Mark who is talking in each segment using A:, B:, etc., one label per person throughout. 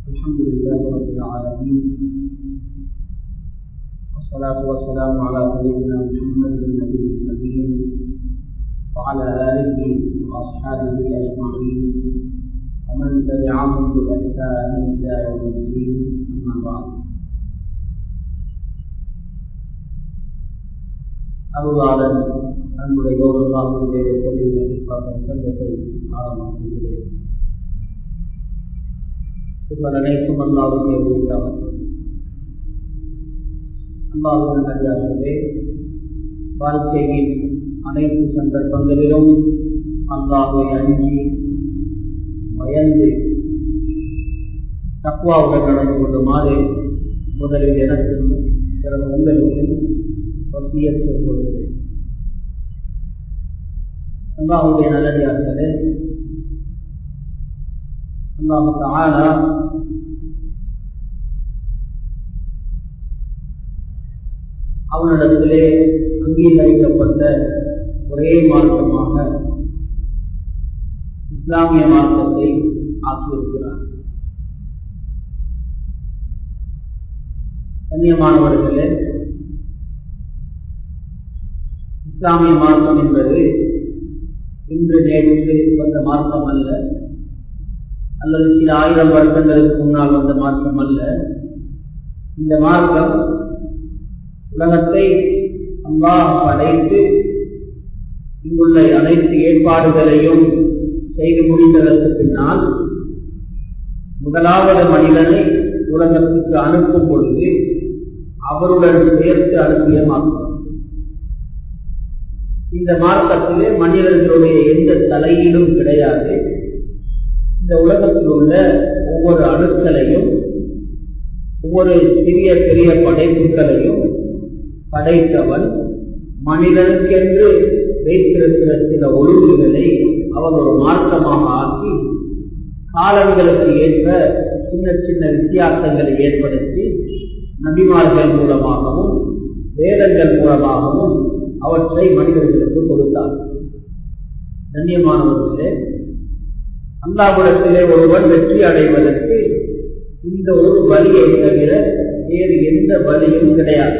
A: الحمد لله رب العالمين والصلاة والسلام على سيدنا محمد النبي الكريم وعلى آله وأصحابه أجمعين ومن تبعهم بإحسان إلى يوم الدين أما بعد அருளாளன் அன்புடைய யோகத்தாவுடைய தொழில்கள் சங்கத்தை ஆரம்பிக்கிறேன் உங்கள் அனைத்தும் அல்லாவுடைய உரித்தவர் அல்லாவின் அறியாகவே வாழ்க்கையின் அனைத்து சந்தர்ப்பங்களிலும் அல்லாவை அஞ்சி பயந்து தக்குவாவுடன் நடந்து கொள்ளுமாறு முதலில் எனக்கும் பிறகு உங்களுக்கும் வசிய சொல்கிறேன் அல்லாவுடைய நல்லடியார்களே அல்லாஹு தாலா அவனிடத்திலே அங்கீகரிக்கப்பட்ட ஒரே மார்க்கமாக இஸ்லாமிய மார்க்கத்தை ஆக்கியிருக்கிறார் கண்ணியமானவர்களே இஸ்லாமிய மார்க்கம் என்பது இன்று நேற்று வந்த மார்க்கம் அல்ல அல்லது சில ஆயிரம் வருடங்களுக்கு முன்னால் வந்த மார்க்கம் அல்ல இந்த மார்க்கம் உலகத்தை அம்பா படைத்து இங்குள்ள அனைத்து ஏற்பாடுகளையும் செய்து முடிந்ததற்கு பின்னால் முதலாவது மனிதனை உலகத்துக்கு அனுப்பும் பொழுது அவருடன் சேர்த்து அனுப்பிய மார்க்கம் இந்த மார்க்கத்திலே மனிதர்களுடைய எந்த தலையீடும் கிடையாது இந்த உலகத்தில் உள்ள ஒவ்வொரு அணுக்களையும் ஒவ்வொரு சிறிய பெரிய படைப்புகளையும் படைத்தவன் மனிதனுக்கென்று வைத்திருக்கிற சில ஒழுங்குகளை அவன் ஒரு மார்க்கமாக ஆக்கி காலங்களுக்கு ஏற்ப சின்ன சின்ன வித்தியாசங்களை ஏற்படுத்தி நபிமார்கள் மூலமாகவும் வேதங்கள் மூலமாகவும் அவற்றை மனிதர்களுக்கு கொடுத்தார் கண்ணியமானவர்களே அல்லாவிடத்திலே ஒருவன் வெற்றி அடைவதற்கு இந்த ஒரு வழியை தவிர வேறு எந்த வழியும் கிடையாது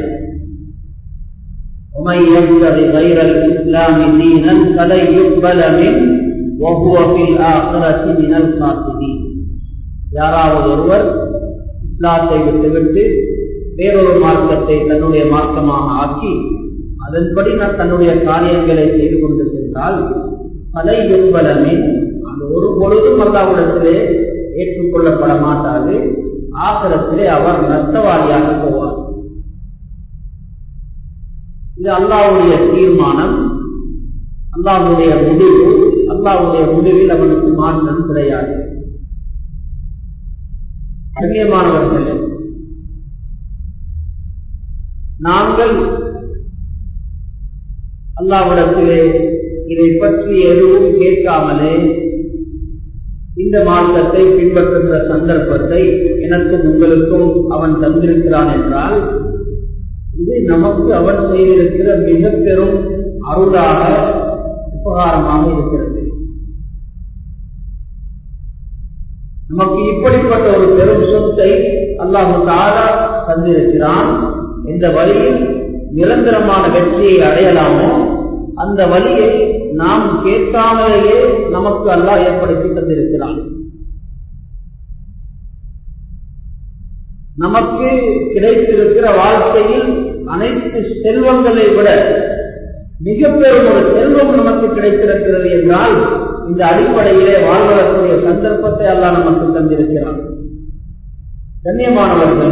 A: ومن يبتغي غير الاسلام دينا فلن يقبل منه وهو في الاخره من الخاسرين யாராவது ஒருவர் இஸ்லாத்தை விட்டுவிட்டு வேறொரு மார்க்கத்தை தன்னுடைய மார்க்கமாக ஆக்கி அதன்படி நான் தன்னுடைய காரியங்களை செய்து கொண்டு சென்றால் பலை யும்பலமே அது ஒரு பொழுதும் அல்லாவிடத்திலே ஏற்றுக்கொள்ளப்பட மாட்டாது ஆசிரத்திலே அவர் நஷ்டவாதியாக போவார் இது அல்லாவுடைய தீர்மானம் அல்லாவுடைய முடிவு அல்லாவுடைய முடிவில் அவனுக்கு மாற்றம் கிடையாது கண்ணியமானவர்களே நாங்கள் அல்லாவிடத்திலே இதை பற்றி எதுவும் கேட்காமலே இந்த மார்க்கத்தை பின்பற்றுகிற சந்தர்ப்பத்தை எனக்கும் உங்களுக்கும் அவன் தந்திருக்கிறான் என்றால் இது நமக்கு அவன் செய்திருக்கிற மிக பெரும் அருளாக உபகாரமாக இருக்கிறது நமக்கு இப்படிப்பட்ட ஒரு பெரும் சொத்தை அல்லாஹு தாரா தந்திருக்கிறான் இந்த வழியில் நிரந்தரமான வெற்றியை அடையலாமோ அந்த வழியை நாம் கேட்காமலேயே நமக்கு அல்லாஹ் ஏற்படுத்தி தந்திருக்கிறான் நமக்கு கிடைத்திருக்கிற வாழ்க்கையில் அனைத்து செல்வங்களை விட மிக பெரும் ஒரு செல்வம் நமக்கு கிடைத்திருக்கிறது என்றால் இந்த அடிப்படையிலே வாழ்வதற்குரிய சந்தர்ப்பத்தை அல்லாஹ் நமக்கு தந்திருக்கிறான் கண்ணியமானவர்கள்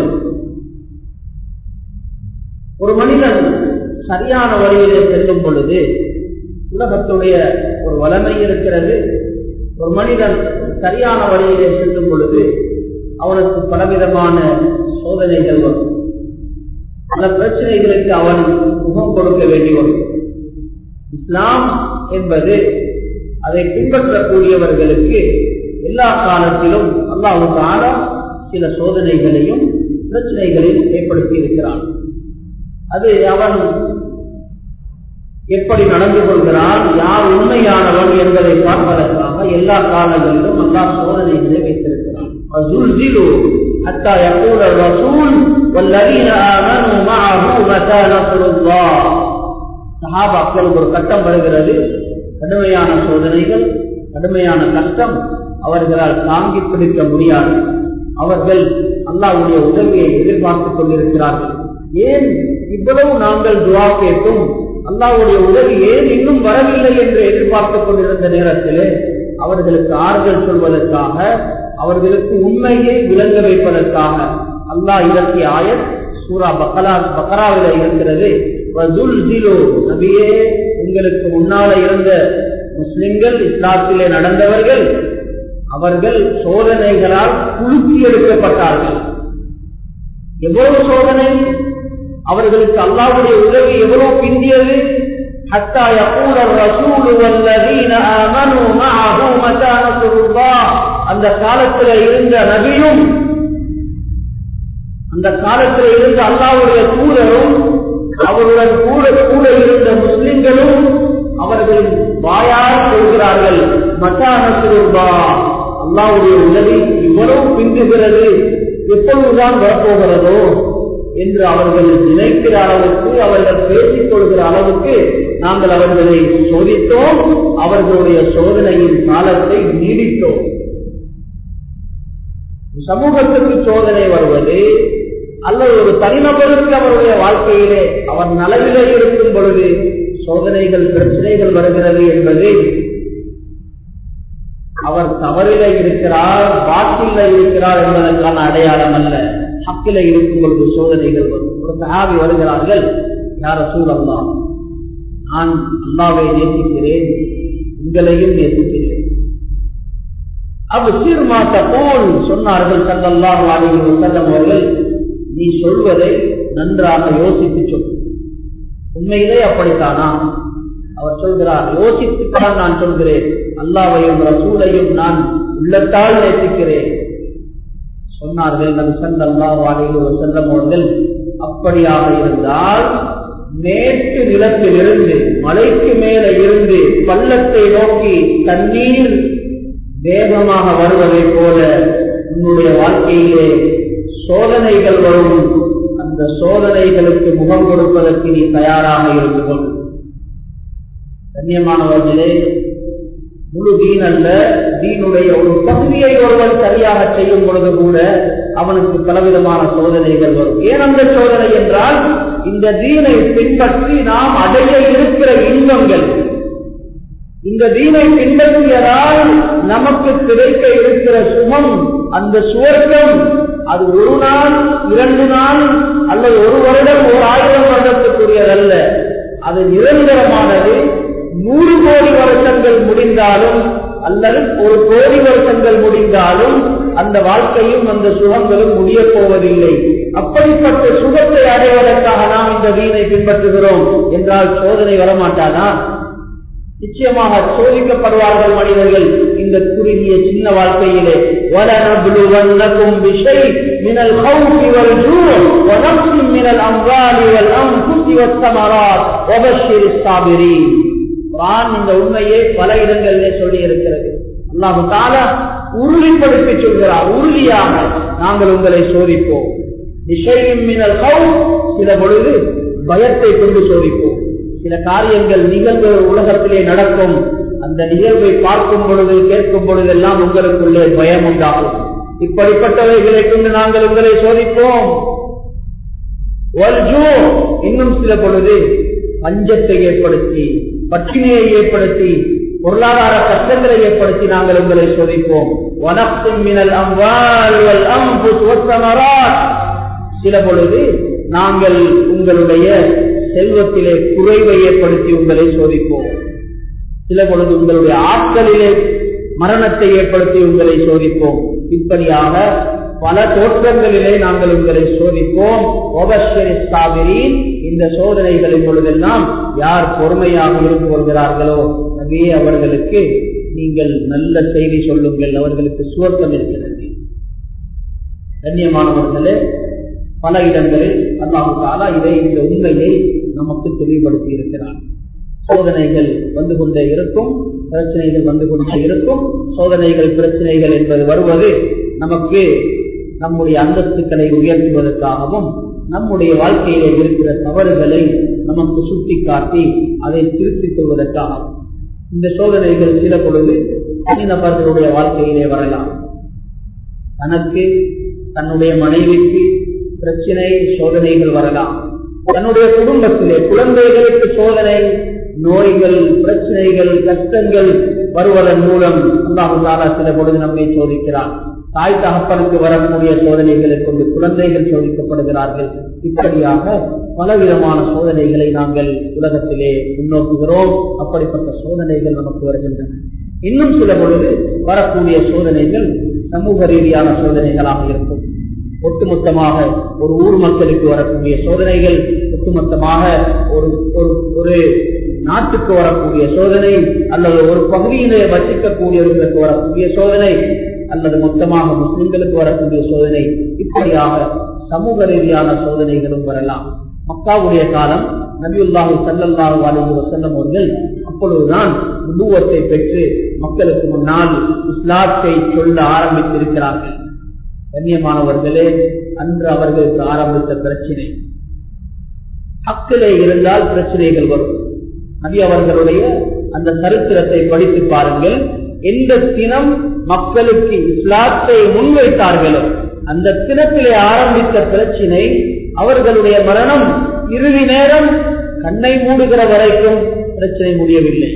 A: ஒரு மனிதன் சரியான வழியிலே செல்லும் பொழுது உலகத்துடைய ஒரு வளமை இருக்கிறது ஒரு மனிதன் சரியான வழியிலே செல்லும் பொழுது அவனுக்கு பலவிதமான சோதனைகள் வரும் பல பிரச்சனைகளுக்கு அவன் முகம் கொடுக்க வேண்டி வரும் இஸ்லாம் என்பது அதை பின்பற்றக்கூடியவர்களுக்கு எல்லா காலத்திலும் அல்லாவுக்கான சில சோதனைகளையும் பிரச்சனைகளையும் ஏற்படுத்தி இருக்கிறான் அது அவன் எப்படி நடந்து கொள்கிறான் யார் உண்மையானவன் என்பதை பார்ப்பதற்காக எல்லா காலங்களிலும் அல்லா சோதனைகளை வைத்திருக்கிறான் فزلزلوا حتى يقول الرسول والذين آمنوا معه متى نصر الله சஹாபாக்களுக்கு ஒரு கட்டம் வருகிறது கடுமையான சோதனைகள் கடுமையான கஷ்டம் அவர்களால் தாங்கி பிடிக்க முடியாது அவர்கள் அல்லாவுடைய உதவியை எதிர்பார்த்துக் கொண்டிருக்கிறார்கள் ஏன் இவ்வளவு நாங்கள் துவா கேட்டும் அல்லாவுடைய உதவி ஏன் இன்னும் வரவில்லை என்று எதிர்பார்த்துக் கொண்டிருந்த நேரத்திலே அவர்களுக்கு ஆறுதல் சொல்வதற்காக அவர்களுக்கு உண்மையை விளங்க வைப்பதற்காக அல்லாஹ் இலக்கிய ஆயத் சூரா பக்கரா பக்கராவில இருக்கிறது நபியே உங்களுக்கு முன்னால இருந்த முஸ்லிம்கள் இஸ்லாத்திலே நடந்தவர்கள் அவர்கள் சோதனைகளால் குலுக்கி எடுக்கப்பட்டார்கள் எவ்வளவு சோதனை அவர்களுக்கு அல்லாவுடைய உதவி எவ்வளவு பிந்தியது حتى يقول الرسول والذين آمنوا معه متى نصر الله அந்த காலத்தில் இருந்த நபியும் அந்த காலத்தில் இருந்த அல்லாவுடைய தூதரும் அவருடன் கூட கூட இருந்த முஸ்லிம்களும் அவர்களின் வாயால் சொல்கிறார்கள் மட்டானசுருபா அல்லாவுடைய உதவி இவ்வளவு பிந்துகிறது எப்பொழுதுதான் வரப்போகிறதோ என்று அவர்கள் நினைக்கிற அளவுக்கு அவர்கள் பேசிக் கொள்கிற அளவுக்கு நாங்கள் அவர்களை சோதித்தோம் அவர்களுடைய சோதனையின் காலத்தை நீடித்தோம் சமூகத்துக்கு சோதனை வருவது அல்லது ஒரு தனிநபருக்கு அவருடைய வாழ்க்கையிலே அவர் நலவிலே இருக்கும் பொழுது சோதனைகள் பிரச்சனைகள் வருகிறது என்பது அவர் தவறில இருக்கிறார் வாக்கில இருக்கிறார் என்பதற்கான அடையாளம் அல்ல ஹக்கில இருக்கும் பொழுது சோதனைகள் வரும் ஒரு சகாவி வருகிறார்கள் யார சூழல்லா நான் அல்லாவை நேசிக்கிறேன் உங்களையும் நேசிக்கிறேன் அவ்வசீர் மாத்த போல் சொன்னார்கள் சல்லல்லாஹு அலைஹி வஸல்லம் அவர்கள் நீ சொல்வதை நன்றாக யோசித்து சொல் உண்மையிலே அப்படித்தானா அவர் சொல்கிறார் யோசித்துத்தான் நான் சொல்கிறேன் அல்லாவையும் ரசூலையும் நான் உள்ளத்தால் நேசிக்கிறேன் சொன்னார்கள் நபி ஸல்லல்லாஹு அலைஹி வஸல்லம் அவர்கள் அப்படியாக இருந்தால் மேற்கு நிலத்திலிருந்து மலைக்கு மேல இருந்து பள்ளத்தை நோக்கி தண்ணீர் வேகமாக வருவதை போல உன்னுடைய வாழ்க்கையிலே சோதனைகள் வரும் அந்த சோதனைகளுக்கு முகம் கொடுப்பதற்கு நீ தயாராக இருந்து கொள் கண்ணியமானவர்களே முழு தீன் அல்ல தீனுடைய ஒரு பகுதியை ஒருவன் சரியாக செய்யும் பொழுது கூட அவனுக்கு பலவிதமான சோதனைகள் வரும் ஏன் அந்த சோதனை என்றால் இந்த தீனை பின்பற்றி நாம் அடைய இருக்கிற இன்பங்கள் இந்த தீனை பின்பற்றியதால் நமக்கு கிடைக்க இருக்கிற சுகம் அந்த சுவர்க்கம் அது ஒரு நாள் இரண்டு நாள் அல்லது ஒரு வருடம் ஒரு ஆயிரம் வருடத்துக்குரியதல்ல அது நிரந்தரமானது நூறு கோடி வருஷங்கள் முடிந்தாலும் அல்லது ஒரு கோடி வருஷங்கள் முடிந்தாலும் அந்த வாழ்க்கையும் அந்த சுகங்களும் முடிய போவதில்லை அப்படிப்பட்ட சுகத்தை அடைவதற்காக நாம் இந்த வீணை பின்பற்றுகிறோம் என்றால் சோதனை வரமாட்டானா நிச்சயமாக சோதிக்கப்படுவார்கள் மனிதர்கள் இந்த குறுகிய சின்ன வாழ்க்கையிலே وَلَنَبْلُوَنَّكُمْ بِشَيْءٍ مِنَ الْخَوْفِ وَالْجُوعِ وَنَقْصٍ مِنَ الْأَمْوَالِ وَالْأَنفُسِ وَالثَّمَرَاتِ وَبَشِّرِ الصَّابِرِينَ குர்ஆன் இந்த உண்மையை பல இடங்களிலே சொல்லி இருக்கிறது அல்லாஹு தாலா உறுதிப்படுத்தி சொல்கிறார் உறுதியாக நாங்கள் உங்களை சோதிப்போம் நிஷயம் மினல் ஹவுஸ் சில பொழுது பயத்தை கொண்டு சோதிப்போம் சில காரியங்கள் நிகழ்வுகள் உலகத்திலே நடக்கும் அந்த நிகழ்வை பார்க்கும் பொழுது கேட்கும் பொழுதெல்லாம் உங்களுக்குள்ளே பயம் உண்டாகும் இப்படிப்பட்டவைகளை கொண்டு நாங்கள் உங்களை சோதிப்போம் இன்னும் சில பொழுது பஞ்சத்தை ஏற்படுத்தி பட்டினியை ஏற்படுத்தி பொருளாதார கஷ்டங்களை ஏற்படுத்தி நாங்கள் உங்களை சோதிப்போம் வனப்பின் மினல் அம்வால் சில பொழுது நாங்கள் உங்களுடைய செல்வத்திலே குறைவை ஏற்படுத்தி உங்களை சோதிப்போம் சில பொழுது உங்களுடைய ஆட்களிலே மரணத்தை ஏற்படுத்தி உங்களை சோதிப்போம் இப்படியாக பல தோற்றங்களிலே நாங்கள் உங்களை சோதிப்போம் இந்த சோதனைகளின் பொழுதெல்லாம் யார் பொறுமையாக இருந்து கொள்கிறார்களோ அதே அவர்களுக்கு நீங்கள் நல்ல செய்தி சொல்லுங்கள் அவர்களுக்கு சுவர்க்கம் இருக்கிறது கண்ணியமானவர்களே பல இடங்களில் அல்லாஹு தாலா இதை இந்த உண்மையை நமக்கு தெளிவுபடுத்தி இருக்கிறார் சோதனைகள் வந்து கொண்டே இருக்கும் பிரச்சனைகள் வந்து கொண்டே இருக்கும் சோதனைகள் பிரச்சனைகள் என்பது வருவது நமக்கு நம்முடைய அந்தஸ்துக்களை உயர்த்துவதற்காகவும் நம்முடைய வாழ்க்கையிலே இருக்கிற தவறுகளை நமக்கு சுட்டிக்காட்டி அதை திருத்திக் கொள்வதற்காகவும் இந்த சோதனைகள் சில பொழுது தனிநபர்களுடைய வாழ்க்கையிலே வரலாம் தனக்கு தன்னுடைய மனைவிக்கு பிரச்சனை சோதனைகள் வரலாம் தன்னுடைய குடும்பத்திலே குழந்தைகளுக்கு சோதனை நோய்கள் பிரச்சனைகள் கஷ்டங்கள் வருவதன் மூலம் அல்லாஹாலா சில பொழுது நம்மை சோதிக்கிறான் தாய் தகப்பனுக்கு வரக்கூடிய சோதனைகளை கொண்டு குழந்தைகள் சோதிக்கப்படுகிறார்கள் இப்படியாக பலவிதமான சோதனைகளை நாங்கள் உலகத்திலே முன்னோக்குகிறோம் அப்படிப்பட்ட சோதனைகள் நமக்கு வருகின்றன இன்னும் சில பொழுது வரக்கூடிய சோதனைகள் சமூக ரீதியான சோதனைகளாக இருக்கும் ஒட்டுமொத்தமாக ஒரு ஊர் மக்களுக்கு வரக்கூடிய சோதனைகள் ஒட்டுமொத்தமாக ஒரு ஒரு நாட்டுக்கு வரக்கூடிய சோதனை அல்லது ஒரு பகுதியிலே வசிக்கக்கூடியவர்களுக்கு வரக்கூடிய சோதனை அல்லது மொத்தமாக முஸ்லிம்களுக்கு வரக்கூடிய சோதனை இப்படியாக சமூக ரீதியான சோதனைகளும் வரலாம் மக்காவுடைய காலம் நபியுல்லாஹு சல்லல்லாஹு அலைஹி வஸல்லம் அவர்கள் அப்பொழுதுதான் நுபுவத்தை பெற்று மக்களுக்கு முன்னால் இஸ்லாத்தை சொல்ல ஆரம்பித்திருக்கிறார்கள் கண்ணியமானவர்களே அன்று அவர்களுக்கு ஆரம்பித்த பிரச்சனை ஹக்கிலே இருந்தால் பிரச்சனைகள் வரும் நபி அவர்களுடைய அந்த சரித்திரத்தை படித்து பாருங்கள் எந்த தினம் மக்களுக்கு இஸ்லாத்தை முன்வைத்தார்களோ அந்த தினத்திலே ஆரம்பித்த பிரச்சினை அவர்களுடைய மரணம் இறுதி நேரம் கண்ணை மூடுகிற வரைக்கும் பிரச்சனை முடியவில்லை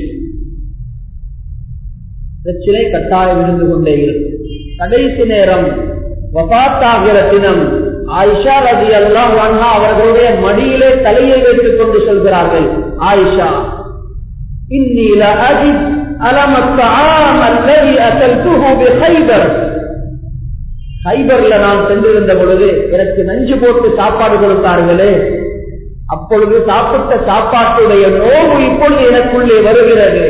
A: பிரச்சனை கட்டாயம் இருந்து கொண்டே இருக்கும் கடைசி நேரம் வபாத்தாகிற தினம் ஆயிஷா ரதி அல்லாஹ் அவர்களுடைய மடியிலே தலையை வைத்துக் கொண்டு சொல்கிறார்கள் ஆயிஷா இன்னில அஜித் ஹைபர்ல நான் சென்றிருந்த பொழுது எனக்கு நஞ்சு போட்டு சாப்பாடு கொடுத்தார்களே அப்பொழுது சாப்பிட்ட சாப்பாட்டுடைய நோவு இப்பொழுது எனக்குள்ளே வருகிறது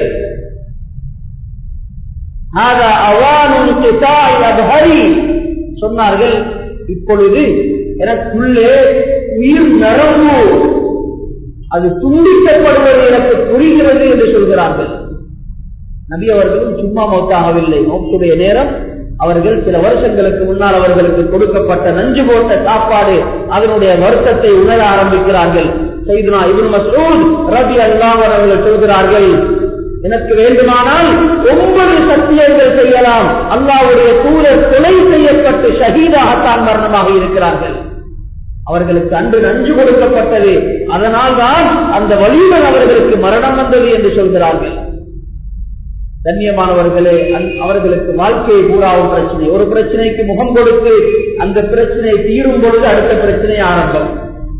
A: சொன்னார்கள் இப்பொழுது எனக்குள்ளே உயிர் நரம்பு அது துண்டிக்கப்படுவது எனக்கு புரிகிறது என்று சொல்கிறார்கள் நபி அவர்களும் சும்மா மௌத்தாகவில்லை மௌத்துடைய நேரம் அவர்கள் சில வருஷங்களுக்கு முன்னால் அவர்களுக்கு கொடுக்கப்பட்ட நஞ்சு போட்ட சாப்பாடு அதனுடைய வருத்தத்தை உணர ஆரம்பிக்கிறார்கள் செய்துனா இவன் மசூத் ரபி அல்லாஹ் அவர்கள் சொல்கிறார்கள் எனக்கு வேண்டுமானால் ஒன்பது சத்தியங்கள் செய்யலாம் அல்லாவுடைய தூதர் கொலை செய்யப்பட்டு ஷஹீதாகத்தான் மரணமாக இருக்கிறார்கள் அவர்களுக்கு அன்று நஞ்சு கொடுக்கப்பட்டது அதனால் தான் அந்த வலியுடன் அவர்களுக்கு மரணம் வந்தது என்று சொல்கிறார்கள் கண்ணியமானவர்களே அவர்களுக்கு வாழ்க்கையை பூராவும் பிரச்சனை ஒரு பிரச்சனைக்கு முகம் கொடுத்து அந்த பிரச்சனை தீரும் பொழுது அடுத்த பிரச்சனை ஆரம்பம்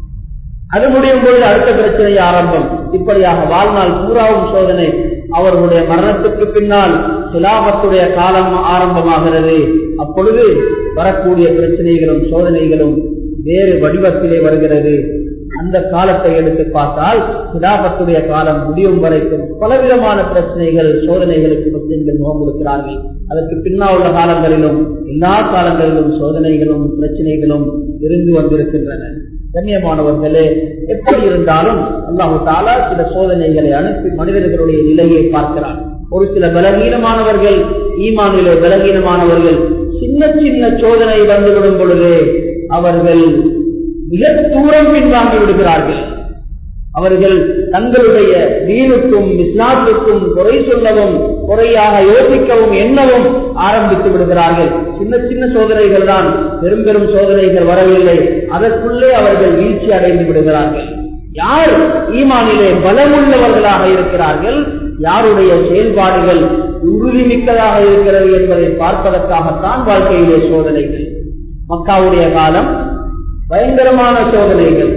A: அது முடியும் பொழுது அடுத்த பிரச்சனை ஆரம்பம் இப்படியாக வாழ்நாள் பூராவும் சோதனை அவர்களுடைய மரணத்துக்கு பின்னால் சிலாபத்துடைய காலம் ஆரம்பமாகிறது அப்பொழுது வரக்கூடிய பிரச்சனைகளும் சோதனைகளும் வேறு வடிவத்திலே வருகிறது அந்த காலத்தை எடுத்து பார்த்தால் சிலாபத்துடைய காலம் முடியும் வரைக்கும் பலவிதமான பிரச்சனைகள் சோதனைகளுக்கு முஸ்லிம்கள் முகம் கொடுக்கிறார்கள் அதற்கு பின்னால் உள்ள காலங்களிலும் எல்லா காலங்களிலும் சோதனைகளும் பிரச்சனைகளும் இருந்து வந்திருக்கின்றன கண்ணியமானவர்களே எப்படி இருந்தாலும் அல்லாஹு தாலா சில சோதனைகளை அனுப்பி மனிதர்களுடைய நிலையை பார்க்கிறார் ஒரு சில பலகீனமானவர்கள் ஈமானிலே பலகீனமானவர்கள் சின்ன சின்ன சோதனை வந்துவிடும் பொழுது அவர்கள் மிக தூரம் பின்வாங்கி விடுகிறார்கள் அவர்கள் தங்களுடைய தீனுக்கும் இஸ்லாத்துக்கும் குறை சொல்லவும் குறையாக யோசிக்கவும் எண்ணவும் ஆரம்பித்து விடுகிறார்கள் சின்ன சின்ன சோதனைகள் தான் பெரும் பெரும் சோதனைகள் வரவில்லை அதற்குள்ளே அவர்கள் வீழ்ச்சி அடைந்து விடுகிறார்கள் யார் ஈமானிலே பலமுள்ளவர்களாக இருக்கிறார்கள் யாருடைய செயல்பாடுகள் உறுதிமிக்கதாக இருக்கிறது என்பதை பார்ப்பதற்காகத்தான் வாழ்க்கையிலே சோதனைகள் மக்காவுடைய காலம் பயங்கரமான சோதனைகள்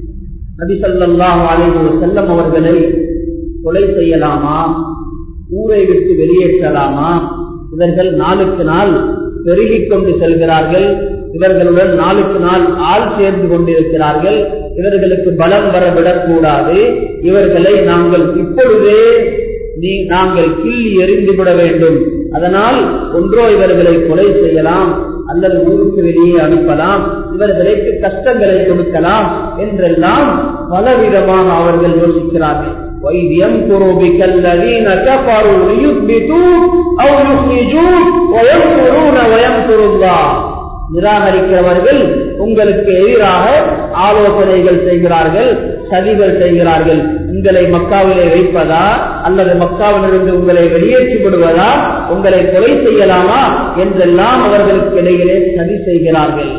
A: நபிசல்லாஹ் அலைஹி செல்லம் அவர்களை கொலை செய்யலாமா ஊரை விட்டு வெளியேற்றலாமா இவர்கள் நாளுக்கு நாள் பெருகிக் கொண்டு செல்கிறார்கள் இவர்களுடன் நாளுக்கு நாள் ஆள் சேர்ந்து கொண்டிருக்கிறார்கள் இவர்களுக்கு பலம் வர விடக்கூடாது இவர்களை நாங்கள் இப்பொழுதே நீ நாங்கள் கிள்ளி எறிந்து விட வேண்டும் அதனால் ஒன்றோ இவர்களை கொலை செய்யலாம் அல்லது ஊருக்கு வெளியே அனுப்பலாம் இவர்களுக்கு கஷ்டங்களை கொடுக்கலாம் என்றெல்லாம் பலவிதமாக அவர்கள் யோசிக்கிறார்கள் وَإِذْ يَمْكُرُ بِكَ الَّذِينَ كَفَرُوا لِيُثْبِتُوكَ أَوْ يُخْرِجُوكَ وَيَمْكُرُونَ وَيَمْكُرُ اللَّهُ நிராகரிக்கிறவர்கள் உங்களுக்கு எதிராக ஆலோசனைகள் செய்கிறார்கள் சதிகள் செய்கிறார்கள் உங்களை மக்காவிலே வைப்பதா அல்லது மக்காவிலிருந்து உங்களை வெளியேற்றி விடுவதா உங்களை கொலை செய்யலாமா என்றெல்லாம் அவர்களுக்கு இடையிலே சதி செய்கிறார்கள்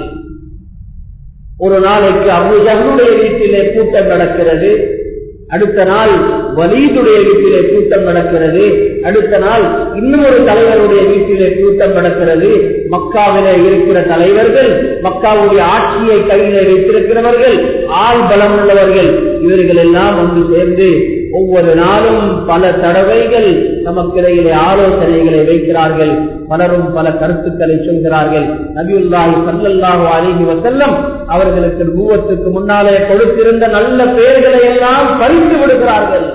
A: ஒரு நாளைக்கு அபுஜகனுடைய வீட்டிலே கூட்டம் நடக்கிறது அடுத்த நாள் வலீதுடைய வீட்டிலே கூட்டம் நடக்கிறது அடுத்த நாள் இன்னொரு தலைவருடைய வீட்டிலே கூட்டம் நடக்கிறது மக்காவிலே இருக்கிற தலைவர்கள் மக்காவுடைய ஆட்சியை கையிலே வைத்திருக்கிறவர்கள் ஆள் பலம் உள்ளவர்கள் இவர்கள் எல்லாம் ஒன்று சேர்ந்து ஒவ்வொரு நாளும் பல தடவைகள் நமக்கிடையிலே ஆலோசனைகளை வைக்கிறார்கள் பலரும் பல கருத்துக்களை சொல்கிறார்கள் நபியுல்லாஹி சல்லல்லாஹு அலிஹி வசல்லம் அவர்களுக்கு நூவத்துக்கு முன்னாலே கொடுத்திருந்த நல்ல பெயர்களை எல்லாம் பறித்து விடுகிறார்கள்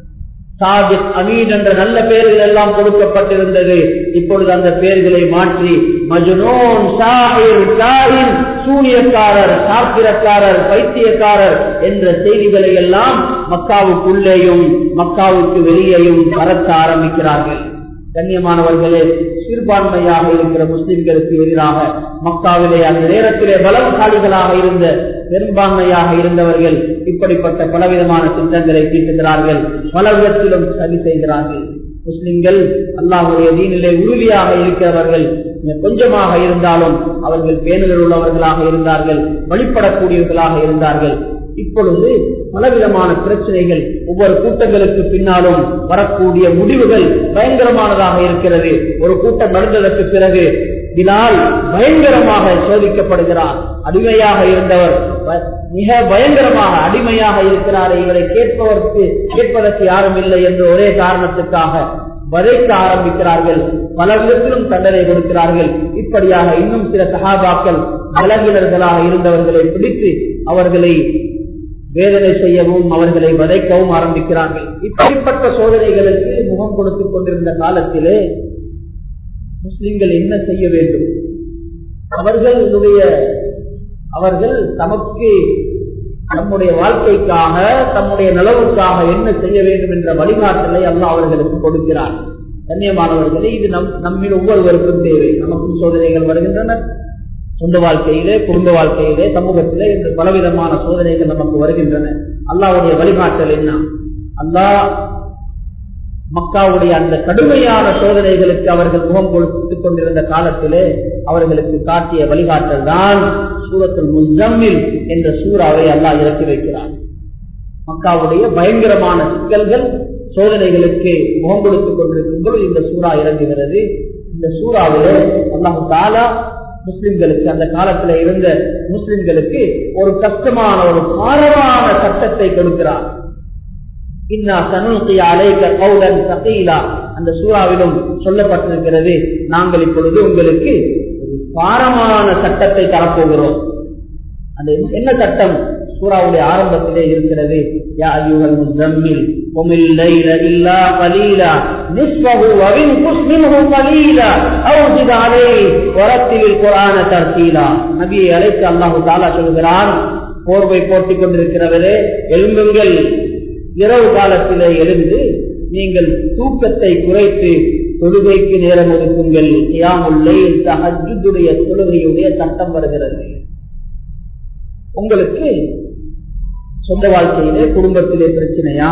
A: சாதிக் அமீன் என்ற நல்ல பெயர்கள் எல்லாம் கொடுக்கப்பட்டிருந்தது இப்பொழுது அந்த பெயர்களை மாற்றி மஜுனோன் ஷாஹிர் ஷாஹின் சூனியக்காரர் சாத்திரக்காரர் பைத்தியக்காரர் என்ற செய்திகளை எல்லாம் மக்காவுக்குள்ளேயும் மக்காவுக்கு வெளியேயும் பரத்த ஆரம்பிக்கிறார்கள் கண்ணியமானவர்களே சிறுபான்மையாக இருக்கிற முஸ்லிம்களுக்கு எதிராக மக்காவிலே அந்த நேரத்திலே பலசாலிகளாக இருந்த பெரும்பான்மையாக இருந்தவர்கள் இப்படிப்பட்ட பலவிதமான திட்டங்களை தீட்டுகிறார்கள் பல விதத்திலும் சதி செய்கிறார்கள் முஸ்லிம்கள் அல்லாஹுடைய தீனிலே உறுதியாக இருக்கிறவர்கள் கொஞ்சமாக இருந்தாலும் அவர்கள் பேணுதல் உள்ளவர்களாக இருந்தார்கள் வழிபடக்கூடியவர்களாக இருந்தார்கள் இப்பொழுது பலவிதமான பிரச்சனைகள் ஒவ்வொரு கூட்டங்களுக்கு பின்னாலும் வரக்கூடிய முடிவுகள் பயங்கரமானதாக இருக்கிறது ஒரு கூட்டம் நடந்ததற்கு பிறகு பிலால் பயங்கரமாக சோதிக்கப்படுகிறார் அடிமையாக இருந்தவர் மிக பயங்கரமாக அடிமையாக இருக்கிறார் இவரை கேட்பதற்கு கேட்பதற்கு யாரும் இல்லை என்ற ஒரே காரணத்துக்காக வதைக்க ஆரம்பிக்கிறார்கள் பல விதத்திலும் தண்டனை கொடுக்கிறார்கள் இப்படியாக இன்னும் சில சகாபாக்கள் பலவீனர்களாக இருந்தவர்களை பிடித்து அவர்களை வேதனை செய்யவும் அவர்களை வதைக்கவும் ஆரம்பிக்கிறார்கள் இப்படிப்பட்ட சோதனைகளுக்கு முகம் கொடுத்துக் கொண்டிருந்த காலத்திலே முஸ்லிம்கள் என்ன செய்ய வேண்டும் அவர்களுடைய அவர்கள் தமக்கு நம்முடைய வாழ்க்கைக்காக தம்முடைய நலவுக்காக என்ன செய்ய வேண்டும் என்ற வழிகாட்டலை அல்ல அவர்களுக்கு கொடுக்கிறார் கண்ணியமானவர்களே இது நம் நம்மில் ஒவ்வொருவருக்கும் தேவை நமக்கும் சோதனைகள் வருகின்றன சொந்த வாழ்க்கையிலே குடும்ப வாழ்க்கையிலே சமூகத்திலே இந்த பலவிதமான சோதனைகள் நமக்கு வருகின்றன அல்லாவுடைய வழிகாட்டல் என்ன அல்லாஹ் மக்காவுடைய அந்த கடுமையான சோதனைகளுக்கு அவர்கள் முகம் கொடுத்துக் கொண்டிருந்த காலத்திலே அவர்களுக்கு காட்டிய வழிகாட்டல் தான் சூரத்தில் முஜம்மில் என்ற சூறாவை அல்லாஹ் இறக்கி வைக்கிறார் மக்காவுடைய பயங்கரமான சிக்கல்கள் சோதனைகளுக்கு முகம் கொடுத்துக் கொண்டிருக்கும் போது இந்த சூறா இறங்குகிறது இந்த சூறாவிலே அல்லாஹு தாலா முஸ்லிம்களுக்கு அந்த காலத்துல இருந்த முஸ்லிம்களுக்கு ஒரு கஷ்டமான ஒரு பாரமான சட்டத்தை கொடுக்கிறார் இன்னா சனுகி அலைக்க கௌலன் சகீலா அந்த சூறாவிலும் சொல்லப்பட்டிருக்கிறது நாங்கள் இப்பொழுது உங்களுக்கு ஒரு பாரமான சட்டத்தை தரப்போகிறோம் அந்த என்ன சட்டம் சூறாவுடைய ஆரம்பத்திலே இருக்கிறது யா அய்யுஹல் முஸம்மில் குமில் லைல இல்லா கலீலா நிஸ்ஃபஹு வ இன்குஸ் மின்ஹு கலீலா அவ் ஜித் அலைஹி வரத்திலில் குர்ஆன தர்தீலா நபியை அழைத்து அல்லாஹ் தஆலா சொல்கிறான் போர்வை போட்டுக் கொண்டிருக்கிறவரே எழும்புங்கள் இரவு காலத்திலே எழுந்து நீங்கள் தூக்கத்தை குறைத்து தொழுகைக்கு நேரம் ஒதுக்குங்கள் யாமுல்லை தஹஜுடைய தொழுகையுடைய சட்டம் வருகிறது உங்களுக்கு சொந்த வாழ்க்கையிலே குடும்பத்திலே பிரச்சனையா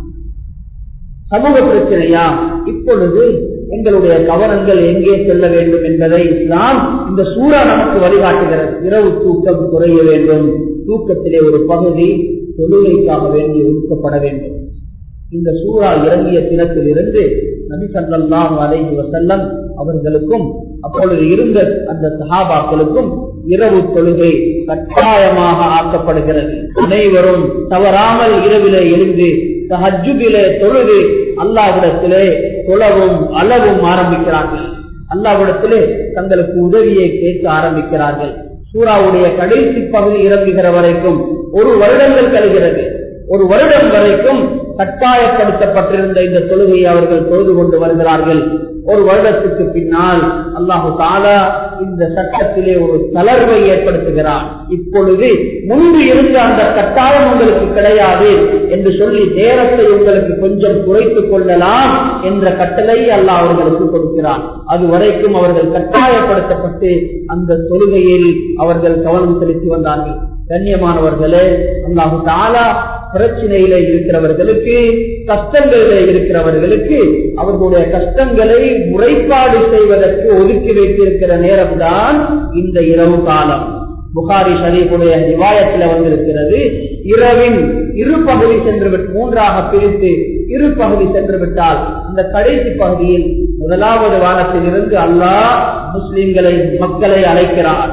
A: சமூக பிரச்சனையா இப்பொழுது எங்களுடைய கவனங்கள் எங்கே செல்ல வேண்டும் என்பதை இஸ்லாம் இந்த சூறா நமக்கு வழிகாட்டுகிறது இரவு தூக்கம் குறைய வேண்டும் தூக்கத்திலே ஒரு பகுதி தொழுகைக்காக வேண்டி ஒதுக்கப்பட வேண்டும் இந்த சூறா இறங்கிய தினத்திலிருந்து நபி சல்லாஹ் அலைஹி வசல்லம் அவர்களுக்கும் அப்பொழுது இருந்த அந்த சஹாபாக்களுக்கும் இரவு தொழுகை கட்டாயமாக ஆக்கப்படுகிறது அனைவரும் தவறாமல் இரவிலே எழுந்து தஹஜுபிலே தொழுது அல்லாவிடத்திலே தொழவும் அளவும் ஆரம்பிக்கிறார்கள் அல்லாவிடத்திலே தங்களுக்கு உதவியை கேட்க ஆரம்பிக்கிறார்கள் சூறாவுடைய கடைசி பகுதி இறங்குகிற வரைக்கும் ஒரு வருடங்கள் கழிகிறது ஒரு வருடம் வரைக்கும் கட்டாயப்படுத்தப்பட்டிருந்த இந்த தொழுகையை அவர்கள் தொழுது கொண்டு வருகிறார்கள் ஒரு வருடத்துக்கு பின்னால் அல்லாஹு தாலா இந்த சட்டத்திலே ஒரு தளர்வை ஏற்படுத்துகிறான் இப்பொழுது முன்பு இருந்த அந்த கட்டாயம் உங்களுக்கு கிடையாது என்று சொல்லி நேரத்தை உங்களுக்கு கொஞ்சம் குறைத்துக் கொள்ளலாம் என்ற கட்டளை அல்லாஹ் அவர்களுக்கு கொடுக்கிறான் அது வரைக்கும் அவர்கள் கட்டாயப்படுத்தப்பட்டு அந்த தொழுகையில் அவர்கள் கவனம் செலுத்தி வந்தார்கள் கண்ணியமானவர்களே அல்லாஹு தாலா பிரச்சனையில இருக்கிறவர்களுக்கு கஷ்டங்களில இருக்கிறவர்களுக்கு அவர்களுடைய கஷ்டங்களை முறைப்பாடு செய்வதற்கு ஒதுக்கி வைத்திருக்கிற நேரம்தான் இந்த இரவு காலம் புகாரி ஷரீஃபுடைய நிவாயத்தில் வந்திருக்கிறது இரவின் இரு பகுதி சென்று விட்டு மூன்றாக பிரித்து இரு பகுதி சென்று விட்டால் அந்த கடைசி பகுதியில் முதலாவது வாரத்தில் இருந்து அல்லாஹ் முஸ்லிம்களை மக்களை அழைக்கிறார்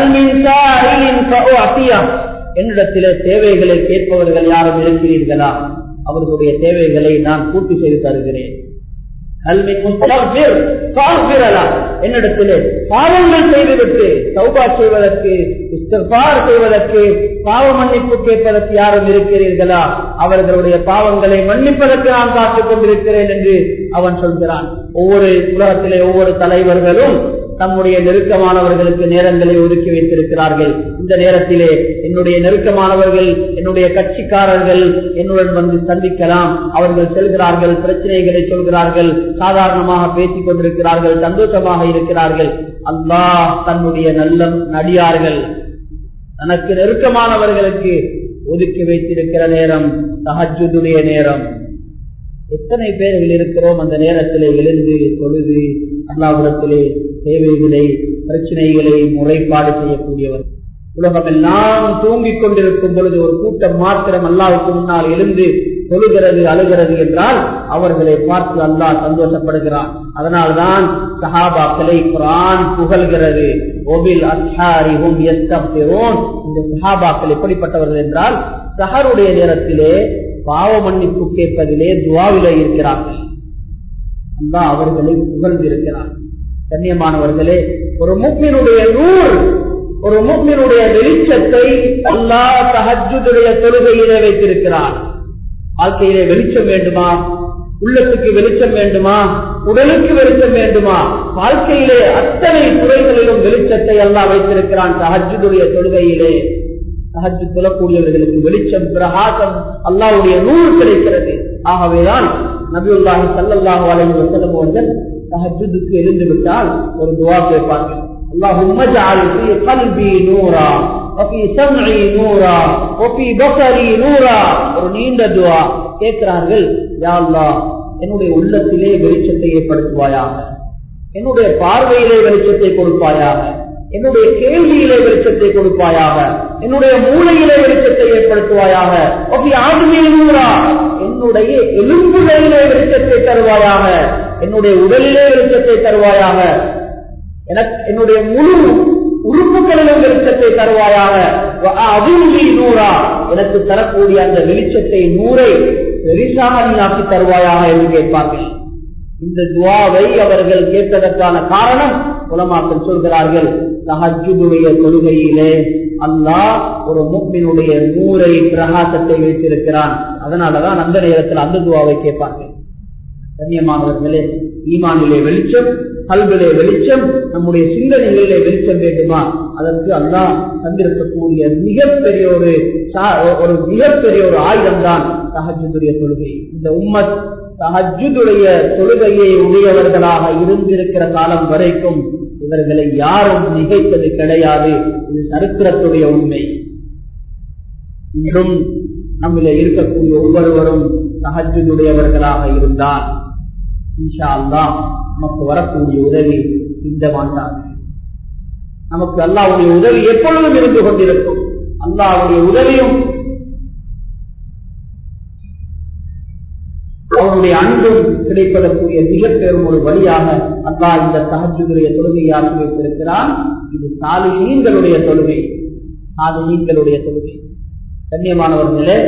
A: என்னிடத்திலே தேவைகளை கேட்பவர்கள் யாரும் இருக்கிறீர்களா அவர்களுடைய தேவைகளை நான் பூர்த்தி செய்து தருகிறேன் என்னிடத்திலே பாவங்கள் செய்துவிட்டு சௌபா செய்வதற்கு செய்வதற்கு பாவ மன்னிப்பு கேட்பதற்கு யாரும் இருக்கிறீர்களா அவர்களுடைய பாவங்களை மன்னிப்பதற்கு நான் காத்துக் கொண்டிருக்கிறேன் என்று அவன் சொல்கிறான் ஒவ்வொரு உலகத்திலே ஒவ்வொரு தலைவர்களும் தம்முடைய நெருக்கமானவர்களுக்கு நேரங்களை ஒதுக்கி வைத்திருக்கிறார்கள் இந்த நேரத்திலே என்னுடைய நெருக்கமானவர்கள் என்னுடைய கட்சிக்காரர்கள் என்னுடன் வந்து சந்திக்கலாம் அவர்கள் செல்கிறார்கள் பிரச்சனைகளை சொல்கிறார்கள் சாதாரணமாக பேசிக் கொண்டிருக்கிறார்கள் சந்தோஷமாக இருக்கிறார்கள் அல்லாஹ் தன்னுடைய நல்ல நடிகார்கள் தனக்கு நெருக்கமானவர்களுக்கு ஒதுக்கி வைத்திருக்கிற நேரம் தஹஜுடைய நேரம் எத்தனை பேர்கள் இருக்கிறோம் அந்த நேரத்திலே எழுந்து தொழுது அல்லாவிடத்திலே தேவைகளை பிரச்சனைகளை முறைப்பாடு செய்யக்கூடியவர் உலகம் எல்லாம் தூங்கிக் கொண்டிருக்கும் பொழுது ஒரு கூட்டம் மாத்திரம் அல்லாவுக்கு முன்னால் எழுந்து தொழுகிறது அழுகிறது என்றால் அவர்களை பார்த்து அல்லாஹ் சந்தோஷப்படுகிறான் அதனால்தான் சஹாபாக்களை குரான் புகழ்கிறது ஒபில் அஸ்ஹாரிஹும் யஸ்தக்பிரூன் இந்த சஹாபாக்கள் எப்படிப்பட்டவர்கள் என்றால் சஹருடைய நேரத்திலே பாவ மன்னிப்பு கேட்பதிலே துவாவிலே இருக்கிறார்கள் அல்லாஹ் அவர்களை புகழ்ந்திருக்கிறார் கண்ணியமானவர்களே ஒரு முக்மினுடைய நூல் ஒரு முக்மினுடைய வெளிச்சத்தை அல்லாஹ் தஹஜுடைய தொழுகையிலே வைத்திருக்கிறார் வாழ்க்கையிலே வெளிச்சம் வேண்டுமா உள்ளத்துக்கு வெளிச்சம் வேண்டுமா உடலுக்கு வெளிச்சம் வேண்டுமா வாழ்க்கையிலே அத்தனை துறைகளிலும் வெளிச்சத்தை அல்லாஹ் வைத்திருக்கிறான் தஹஜுடைய தொழுகையிலே தஹஜு தொழக்கூடியவர்களுக்கு வெளிச்சம் பிரகாசம் அல்லாவுடைய நூல் கிடைக்கிறது ஆகவேதான் நபியுல்லாஹி சல்லல்லாஹு அலைஹி வஸல்லம் அவர்கள் தஹஜுக்கு எழுந்து விட்டால் ஒரு துவா கேட்பார்கள் اللهم اجعل في قلبي نورا وفي سمعي نورا وفي بصري نورا ஒரு நீண்ட துவா கேட்கிறார்கள் யா அல்லாஹ் என்னுடைய உள்ளத்திலே வெளிச்சத்தை ஏற்படுத்துவாயாக என்னுடைய பார்வையிலே வெளிச்சத்தை கொடுப்பாயாக என்னுடைய கேள்வியிலே வெளிச்சத்தை கொடுப்பாயாக என்னுடைய மூளையிலே வெளிச்சத்தை ஏற்படுத்துவாயாக ஆத்மீனூரா என்னுடைய எலும்புகளிலே வெளிச்சத்தை தருவாயாக என்னுடைய உடலிலே வெளிச்சத்தை தருவாயாக எனக்கு என்னுடைய முழு உறுப்புகளிலும் வெளிச்சத்தை தருவாயாக அதிர்ச்சி நூறா எனக்கு தரக்கூடிய அந்த வெளிச்சத்தை நூறை பெரிசாக நீ தருவாயாக என்று கேட்பார்கள் இந்த துவாவை அவர்கள் கேட்டதற்கான காரணம் குலமாக்கள் சொல்கிறார்கள் தஹஜுடைய கொள்கையிலே அல்லாஹ் ஒரு முக்மினுடைய நூரை பிரகாசத்தை வைத்திருக்கிறான் அதனாலதான் அந்த நேரத்தில் அந்த துவாவை கேட்பார்கள் கண்ணியமானவர்களே ஈமானிலே வெளிச்சம் கல்விலே வெளிச்சம் நம்முடைய சிந்தனைகளிலே வெளிச்சம் வேண்டுமா அதற்கு அல்லாஹ் தந்திருக்கக்கூடிய மிகப்பெரிய ஒரு ஒரு மிகப்பெரிய ஒரு ஆயுதம் தான் தஹஜுடைய தொழுகை இந்த உம்மத் தஹஜுடைய தொழுகையை உடையவர்களாக இருந்திருக்கிற காலம் வரைக்கும் இவர்களை யாரும் நிகைத்தது கிடையாது இது சரித்திரத்துடைய உண்மை இன்றும் நம்மில இருக்கக்கூடிய ஒவ்வொருவரும் தஹஜுடையவர்களாக இருந்தால் இன்ஷா அல்லா நமக்கு வரக்கூடிய உதவி இந்த மாட்டாங்க நமக்கு அல்லாவுடைய உதவி எப்பொழுதும் இருந்து கொண்டிருக்கும் அல்லாவுடைய உதவியும் அவருடைய அன்பும் கிடைப்பதற்குரிய மிக பெரும் ஒரு வழியாக அல்லா இந்த தகஜுடைய தொழுகையை ஆக்கி வைத்திருக்கிறான் இது சாலினீன்களுடைய தொழுகை சாலினீன்களுடைய தொழுகை கண்ணியமானவர்களே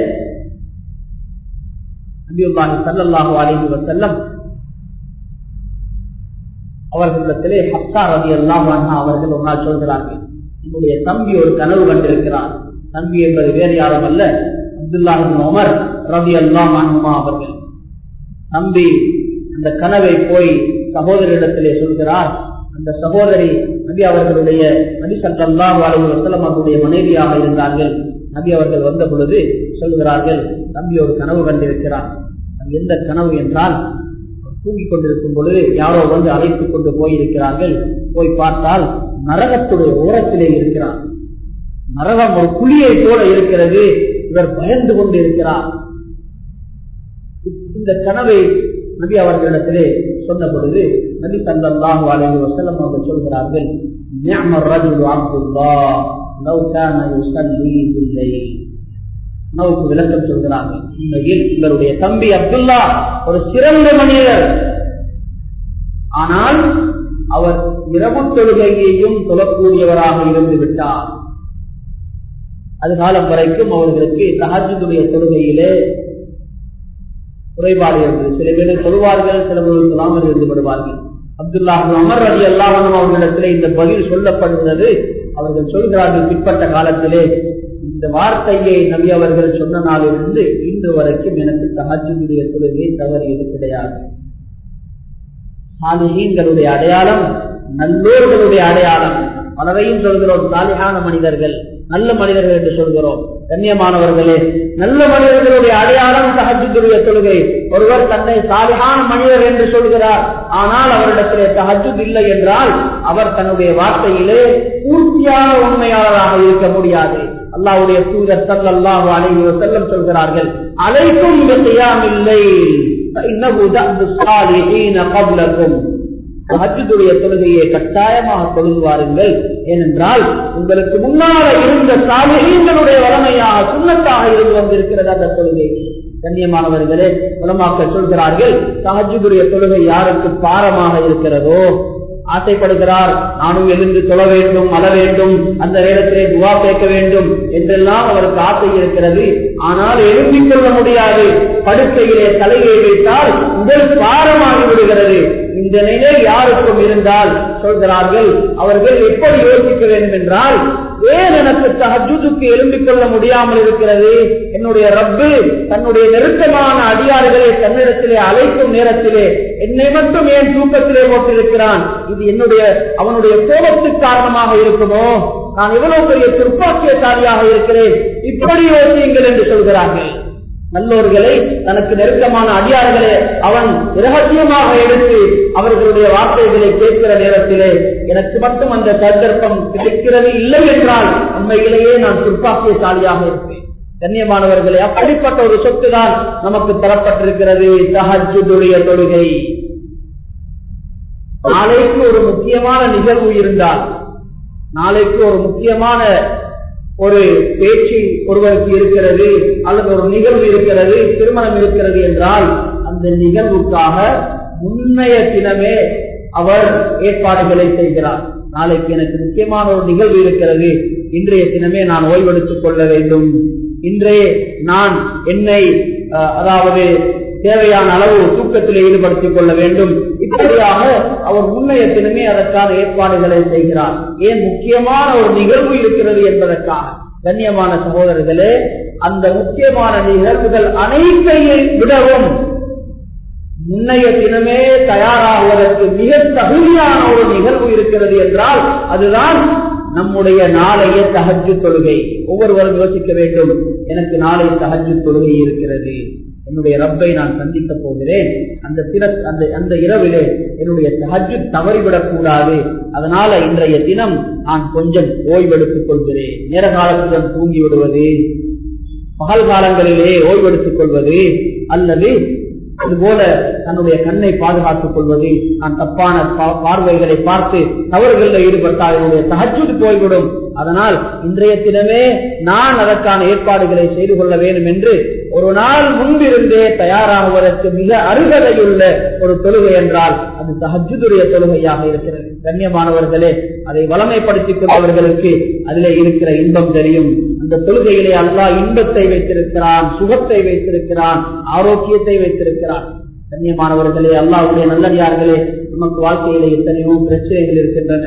A: நபியுல்லாஹி சல்லல்லாஹு அலைஹி வஸல்லம் அவர்களிடத்திலே ஹப்சா ரதி அல்லாஹ் அவர்கள் ஒரு நாள் சொல்கிறார்கள் என்னுடைய தம்பி ஒரு கனவு கண்டிருக்கிறார் தம்பி என்பது வேறு யாரும் அல்ல அப்துல்லாஹின் உமர் ரவி அல்லாம் அனுமா அவர்கள் நம்பி அந்த கனவை போய் சகோதரிடத்திலே சொல்கிறார் அந்த சகோதரி நபி அவர்களுடைய நபி சல்லாஹு அலி வசலம் அவருடைய மனைவியாக இருந்தார்கள் நபி அவர்கள் வந்த பொழுது சொல்கிறார்கள் நபி ஒரு கனவு கண்டிருக்கிறார் அது எந்த கனவு என்றால் தூங்கிக் கொண்டிருக்கும் பொழுது யாரோ வந்து அழைத்துக் கொண்டு போயிருக்கிறார்கள் போய் பார்த்தால் நரகத்துடைய ஓரத்திலே இருக்கிறார் நரகம் ஒரு குழியை போல இருக்கிறது இவர் பயந்து கொண்டு இருக்கிறார் இந்த கனவை நபி அவர்களிடத்திலே சொன்ன பொழுது நபி சல்லாஹு அலைஹி வஸல்லம் அவர்கள் சொல்கிறார்கள் நிஅமர் ரஜுல் அப்துல்லாஹ் லவ் கான யுஸல்லி பில்லைல் உணவுக்கு விளக்கம் சொல்கிறார்கள் உண்மையில் இவருடைய தம்பி அப்துல்லா ஒரு சிறந்த மனிதர் ஆனால் அவர் இரவு தொழுகையையும் தொழக்கூடியவராக இருந்து விட்டார் அது காலம் வரைக்கும் அவர்களுக்கு தஹஜுடைய தொழுகையிலே குறைபாடு இருந்தது சில பேர் சொல்வார்கள் சில பேர் சொல்லாமல் இருந்து விடுவார்கள் அப்துல்லா அமர் அலி அல்லாஹனும் அவர்களிடத்திலே இந்த பதில் சொல்லப்படுகிறது அவர்கள் சொல்கிறார்கள் பிற்பட்ட காலத்திலே இந்த வார்த்தையை நபி அவர்கள் சொன்ன நாளிலிருந்து இன்று வரைக்கும் எனக்கு தஹஜுடைய தொழுகை தவறியது கிடையாது சாலிஹீன்களுடைய அடையாளம் நல்லோர்களுடைய அடையாளம் பலரையும் சொல்கிறோம் சாலிஹான மனிதர்கள் நல்ல மனிதர்கள் என்று சொல்கிறோம் கண்ணியமானவர்களே நல்ல மனிதர்களுடைய அடையாளம் தஹஜுடைய தொழுகை ஒருவர் தன்னை சாலிஹான மனிதர் என்று சொல்கிறார் ஆனால் அவரிடத்திலே தஹஜுத் இல்லை என்றால் அவர் தன்னுடைய வார்த்தையிலே பூர்த்தியான உண்மையாளராக இருக்க முடியாது அல்லாவுடைய தூதர் சல்லாஹு அலைஹி வஸல்லம் சொல்கிறார்கள் அலைக்கும் பிஸியாமில்லை இன்னஹு தஅபு ஸாலிஹீன கப்லக்கும் ஹஜ்ஜுடைய தொழுகையை கட்டாயமாக தொழுகுவாருங்கள் ஏனென்றால் உங்களுக்கு முன்னால இருந்த சாலிஹீன்களுடைய வளமையாக சுண்ணத்தாக இருந்து வந்திருக்கிறது அந்த தொழுகை கண்ணியமானவர்களே உலமாக்கள் சொல்கிறார்கள் சஹஜுடைய தொழுகை யாருக்கு பாரமாக இருக்கிறதோ ஆசைப்படுகிறார் நானும் எழுந்து தொழ வேண்டும் அழ வேண்டும் அந்த நேரத்திலே துவா கேட்க வேண்டும் என்றெல்லாம் அவருக்கு ஆசை இருக்கிறது ஆனால் எழுப்பிக் கொள்ள முடியாது படுக்கையிலே தலையை வைத்தால் உடல் பாரமாகி விடுகிறது இந்த நிலை யாருக்கும் இருந்தால் சொல்கிறார்கள் அவர்கள் எப்படி யோசிக்க வேண்டும் என்றால் ஏன் எனக்கு தஹஜுக்கு எழும்பிக் கொள்ள முடியாமல் இருக்கிறது என்னுடைய ரப்பு தன்னுடைய நெருக்கமான அடியாறுகளை தன்னிடத்திலே அழைக்கும் நேரத்திலே என்னை மட்டும் ஏன் தூக்கத்திலே போட்டிருக்கிறான் இது என்னுடைய அவனுடைய கோபத்துக்கு காரணமாக இருக்குமோ நான் எவ்வளவு பெரிய துர்ப்பாக்கியசாலியாக இருக்கிறேன் இப்படி யோசியுங்கள் என்று சொல்கிறார்கள் நல்லோர்களை தனக்கு நெருக்கமான அடியார்களை அவன் ரகசியமாக எடுத்து அவர்களுடைய வார்த்தைகளை கேட்கிற நேரத்திலே எனக்கு மட்டும் அந்த சந்தர்ப்பம் கிடைக்கிறது இல்லை என்றால் உண்மையிலேயே நான் துர்ப்பாக்கியசாலியாக இருப்பேன் கண்ணியமானவர்களே அப்படிப்பட்ட ஒரு சொத்து தான் நமக்கு தரப்பட்டிருக்கிறது தஹஜுடைய தொழுகை நாளைக்கு ஒரு முக்கியமான நிகழ்வு இருந்தால் நாளைக்கு ஒரு முக்கியமான ஒரு பேச்சு ஒருவருக்கு இருக்கிறது அல்லது ஒரு நிகழ்வு இருக்கிறது திருமணம் இருக்கிறது என்றால் அந்த நிகழ்வுக்காக முன்னைய தினமே அவர் ஏற்பாடுகளை செய்கிறார் நாளைக்கு எனக்கு முக்கியமான ஒரு நிகழ்வு இருக்கிறது இன்றைய தினமே நான் ஓய்வெடுத்துக் கொள்ள வேண்டும் இன்றே நான் என்னை அதாவது தேவையான அளவு தூக்கத்தில் ஈடுபடுத்திக் கொள்ள வேண்டும் இப்படியாக அவர் முன்னைய தினமே அதற்கான ஏற்பாடுகளை செய்கிறார் ஏன் முக்கியமான ஒரு நிகழ்வு இருக்கிறது என்பதற்காக கண்ணியமான சகோதரர்களே அந்த முக்கியமான நிகழ்வுகள் அனைத்தையும் விடவும் முன்னைய தினமே தயாராகுவதற்கு மிக தகுதியான ஒரு நிகழ்வு இருக்கிறது என்றால் அதுதான் நம்முடைய நாளைய தகஜு தொழுகை ஒவ்வொருவரும் யோசிக்க வேண்டும் எனக்கு நாளை தகஜு தொழுகை இருக்கிறது என்னுடைய ரப்பை நான் சந்திக்க போகிறேன் அந்த திற அந்த அந்த இரவிலே என்னுடைய தகஜு தவறிவிடக் கூடாது அதனால இன்றைய தினம் நான் கொஞ்சம் ஓய்வெடுத்துக் கொள்கிறேன் நேர காலத்துடன் தூங்கி விடுவது பகல் காலங்களிலே ஓய்வெடுத்துக் கொள்வது அல்லது அதுபோல தன்னுடைய கண்ணை பாதுகாத்துக் கொள்வது நான் தப்பான பார்வைகளை பார்த்து தவறுகளில் ஈடுபட்டால் என்னுடைய தகஜுது போய்விடும் அதனால் இன்றைய தினமே நான் அதற்கான ஏற்பாடுகளை செய்து கொள்ள வேண்டும் என்று ஒரு நாள் முன்பிருந்தே தயாராகுவதற்கு மிக அருகதையுள்ள ஒரு தொழுகை என்றால் அது தஹஜுடைய தொழுகையாக இருக்கிறது கண்ணியமானவர்களே அதை வளமைப்படுத்திக் கொண்டவர்களுக்கு அதிலே இருக்கிற இன்பம் தெரியும் அந்த தொழுகையிலே அல்லா இன்பத்தை வைத்திருக்கிறான் சுகத்தை வைத்திருக்கிறான் ஆரோக்கியத்தை வைத்திருக்கிறான் கண்ணியமானவர்களே அல்லாவுடைய நல்லடியார்களே நமக்கு வாழ்க்கையிலே எத்தனையோ பிரச்சனைகள் இருக்கின்றன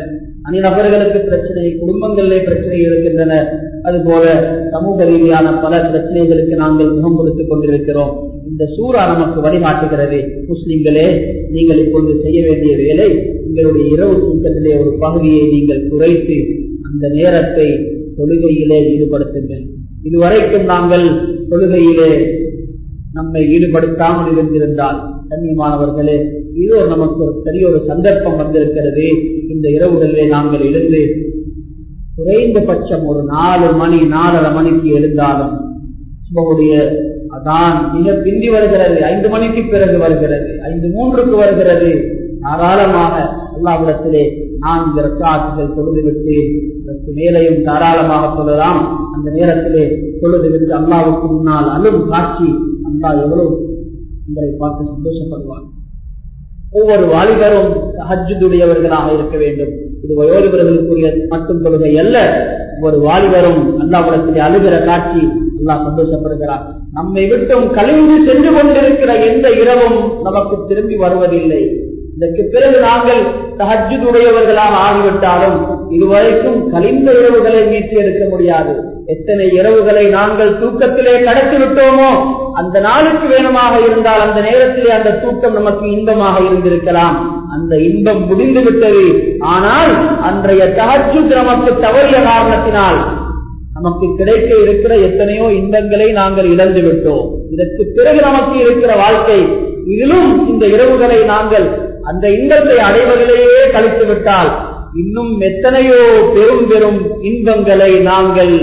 A: அணிநபர்களுக்கு பிரச்சனை குடும்பங்களிலே பிரச்சனை இருக்கின்றன அதுபோல சமூக ரீதியான பல பிரச்சனைகளுக்கு நாங்கள் முகம் கொடுத்துக் கொண்டிருக்கிறோம் இந்த சூறா நமக்கு வழிகாட்டுகிறது முஸ்லிம்களே நீங்கள் இப்பொழுது செய்ய வேண்டிய வேலை உங்களுடைய இரவு தூக்கத்திலே ஒரு பகுதியை நீங்கள் குறைத்து அந்த நேரத்தை தொழுகையிலே ஈடுபடுத்துங்கள் இதுவரைக்கும் நாங்கள் தொழுகையிலே நம்மை ஈடுபடுத்தாமல் இருந்திருந்தால் கண்ணியமானவர்களே இது ஒரு நமக்கு ஒரு பெரிய ஒரு சந்தர்ப்பம் வந்திருக்கிறது இந்த இரவுகளிலே நாங்கள் எழுந்து குறைந்தபட்சம் ஒரு நாலு மணி நாலரை மணிக்கு எழுந்தாலும் சுபகுடைய அதான் மிக பிந்தி வருகிறது ஐந்து மணிக்கு பிறகு வருகிறது ஐந்து மூன்றுக்கு வருகிறது தாராளமாக அல்லாவிடத்திலே நான்கு ரக்காத்துகள் தொழுதுவிட்டு அதற்கு மேலையும் தாராளமாக சொல்லலாம் அந்த நேரத்திலே தொழுதுவிட்டு அல்லாவுக்கு முன்னால் அழும் காட்சி அல்லா எவ்வளவு உங்களை பார்த்து சந்தோஷப்படுவார் ஒவ்வொரு வாலிபரும் ஹஜ்ஜுடையவர்களாக இருக்க வேண்டும் இது வயோதிபர்களுக்குரிய மட்டும் தொழுகை அல்ல ஒவ்வொரு வாலிபரும் அல்லாவிடத்திலே அழுகிற காட்சி அல்லாஹ் சந்தோஷப்படுகிறார் நம்மை விட்டும் கழிந்து சென்று கொண்டிருக்கிற எந்த இரவும் நமக்கு திரும்பி வருவதில்லை இதற்கு பிறகு நாங்கள் தஹஜுடையவர்களாக ஆகிவிட்டாலும் இதுவரைக்கும் கலிந்த இரவுகளை மீட்டு எடுக்க முடியாது எத்தனை இரவுகளை நாங்கள் தூக்கத்திலே கடத்தி விட்டோமோ அந்த நாளுக்கு வேணுமாக இருந்தால் அந்த நேரத்திலே அந்த தூக்கம் நமக்கு இன்பமாக இருந்திருக்கலாம் அந்த இன்பம் முடிந்து விட்டது ஆனால் அன்றைய தகச்சு நமக்கு தவறிய காரணத்தினால் நமக்கு கிடைக்க இருக்கிற எத்தனையோ இன்பங்களை நாங்கள் இழந்து விட்டோம் இதற்கு பிறகு நமக்கு இருக்கிற வாழ்க்கை இதிலும் இந்த இரவுகளை நாங்கள் அந்த இன்பத்தை அடைவதிலேயே கழித்து விட்டால் இன்னும் எத்தனையோ பெரும் பெரும் இன்பங்களை நாங்கள்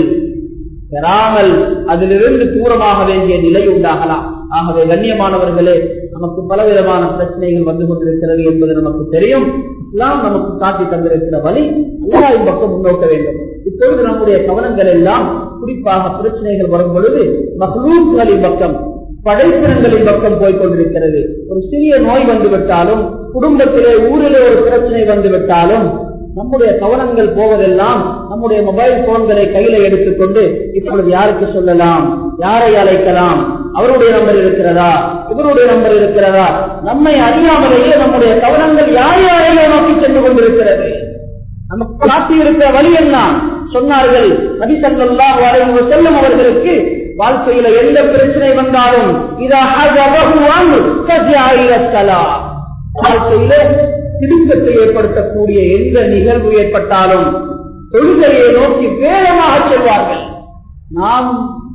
A: பெறாமல் அதிலிருந்து தூரமாக வேண்டிய நிலை உண்டாகலாம் ஆகவே கண்ணியமானவர்களே நமக்கு பலவிதமான பிரச்சனைகள் வந்து கொண்டிருக்கிறது என்பது நமக்கு தெரியும் இஸ்லாம் நமக்கு காட்டி தந்திருக்கிற வழி அல்லாவின் பக்கம் முன்னோக்க வேண்டும் இப்பொழுது நம்முடைய கவனங்கள் எல்லாம் குறிப்பாக பிரச்சனைகள் வரும் பொழுது மகளூர்களின் பக்கம் படைப்பினங்களின் பக்கம் போய்கொண்டிருக்கிறது ஒரு சிறிய நோய் வந்துவிட்டாலும் குடும்பத்திலே ஊரிலே ஒரு பிரச்சனை வந்துவிட்டாலும் நம்முடைய கவனங்கள் போவதெல்லாம் நம்முடைய மொபைல் போன்களை கையில எடுத்துக்கொண்டு இப்பொழுது யாருக்கு சொல்லலாம் யாரை அழைக்கலாம் அவருடைய நம்பர் இருக்கிறதா இவருடைய நம்பர் இருக்கிறதா நம்மை அறியாமலேயே நம்முடைய கவனங்கள் யார் யாரையோ நோக்கி சென்று கொண்டிருக்கிறது நமக்கு காட்டி இருக்கிற வழி என்ன சொன்னார்கள் நபி சல்லாஹ் அலைஹி செல்லும் அவர்களுக்கு வாழ்க்கையில எந்த பிரச்சனை வந்தாலும் வாழ்க்கையில திடுக்கத்தை ஏற்படுத்தக்கூடிய எந்த நிகழ்வு ஏற்பட்டாலும் தொழுகையை நோக்கி வேகமாக செல்வார்கள் நாம்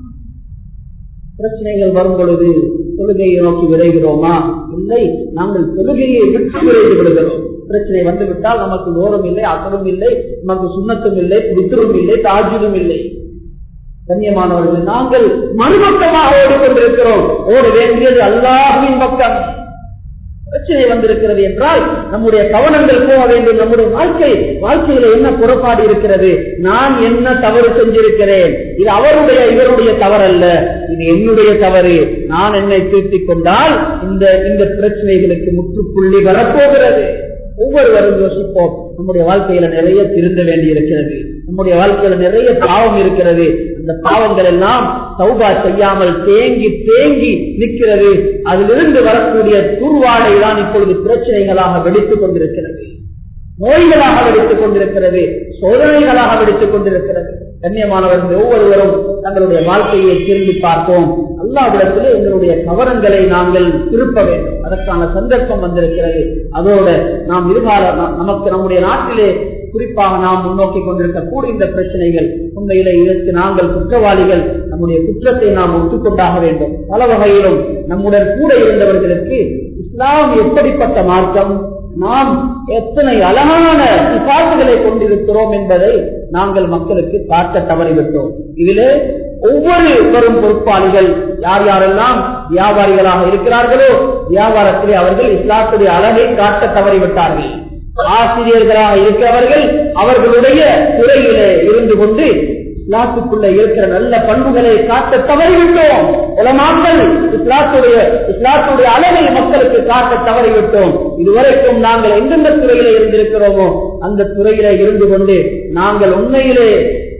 A: பிரச்சனைகள் வரும் பொழுது தொழுகையை நோக்கி விரைகிறோமா இல்லை நாங்கள் தொழுகையை விட்டு விரைந்து விடுகிறோம் பிரச்சனை வந்துவிட்டால் நமக்கு நோரும் இல்லை அசலும் இல்லை நமக்கு சுண்ணத்தும் இல்லை புத்தரும் இல்லை தாஜுதும் இல்லை கண்ணியமானவர்கள் நாங்கள் மறுபக்கமாக ஓடிக்கொண்டிருக்கிறோம் ஓட வேண்டியது அல்லாஹுவின் பக்கம் பிரச்சனை வந்திருக்கிறது என்றால் நம்முடைய கவனங்கள் போக வேண்டும் நம்முடைய வாழ்க்கை வாழ்க்கையில என்ன புறப்பாடு இருக்கிறது நான் என்ன தவறு செஞ்சிருக்கிறேன் இது அவருடைய இவருடைய தவறல்ல இது என்னுடைய தவறு நான் என்னை திருத்திக் கொண்டால் இந்த இந்த பிரச்சனைகளுக்கு முற்றுப்புள்ளி வரப்போகிறது ஒவ்வொருவரும் யோசிப்போம் நம்முடைய வாழ்க்கையில நிறைய திருந்த வேண்டி இருக்கிறது நம்முடைய வாழ்க்கையில நிறைய பாவம் இருக்கிறது அந்த பாவங்கள் எல்லாம் சௌபா செய்யாமல் தேங்கி தேங்கி நிற்கிறது அதிலிருந்து வரக்கூடிய துர்வாடை தான் இப்பொழுது பிரச்சனைகளாக வெடித்துக் கொண்டிருக்கிறது நோய்களாக வெடித்துக் கொண்டிருக்கிறது சோதனைகளாக வெடித்துக் கொண்டிருக்கிறது கண்ணியமானவர்கள் ஒவ்வொருவரும் தங்களுடைய வாழ்க்கையை திரும்பி பார்ப்போம் அல்லாவிடத்திலே எங்களுடைய கவனங்களை நாங்கள் திருப்ப வேண்டும் அதற்கான சந்தர்ப்பம் வந்திருக்கிறது அதோட நாம் எதிர்கால நமக்கு நம்முடைய நாட்டிலே குறிப்பாக நாம் முன்னோக்கி கொண்டிருக்கக்கூடிய இந்த பிரச்சனைகள் உண்மையில இதற்கு நாங்கள் குற்றவாளிகள் நம்முடைய குற்றத்தை நாம் ஒத்துக்கொண்டாக வேண்டும் பல வகையிலும் நம்முடன் கூட இருந்தவர்களுக்கு இஸ்லாம் எப்படிப்பட்ட மார்க்கம் நாம் எத்தனை அழகான சிபாட்டுகளை கொண்டிருக்கிறோம் என்பதை நாங்கள் மக்களுக்கு காட்ட தவறிவிட்டோம் இதிலே ஒவ்வொரு வரும் பொறுப்பாளிகள் யார் யாரெல்லாம் வியாபாரிகளாக இருக்கிறார்களோ வியாபாரத்திலே அவர்கள் இஸ்லாத்துடைய அழகை காட்ட தவறிவிட்டார்கள் ஆசிரியர்களாக இருக்கிறவர்கள் அவர்களுடைய துறையிலே இருந்து கொண்டு இஸ்லாத்துக்குள்ள இருக்கிற நல்ல பண்புகளை காட்ட தவறிவிட்டோம் உலமாக்கள் இஸ்லாத்துடைய இஸ்லாத்துடைய அழகை மக்களுக்கு காட்ட தவறிவிட்டோம் இதுவரைக்கும் நாங்கள் எந்தெந்த துறையில இருந்திருக்கிறோமோ அந்த துறையில இருந்து கொண்டு நாங்கள் உண்மையிலே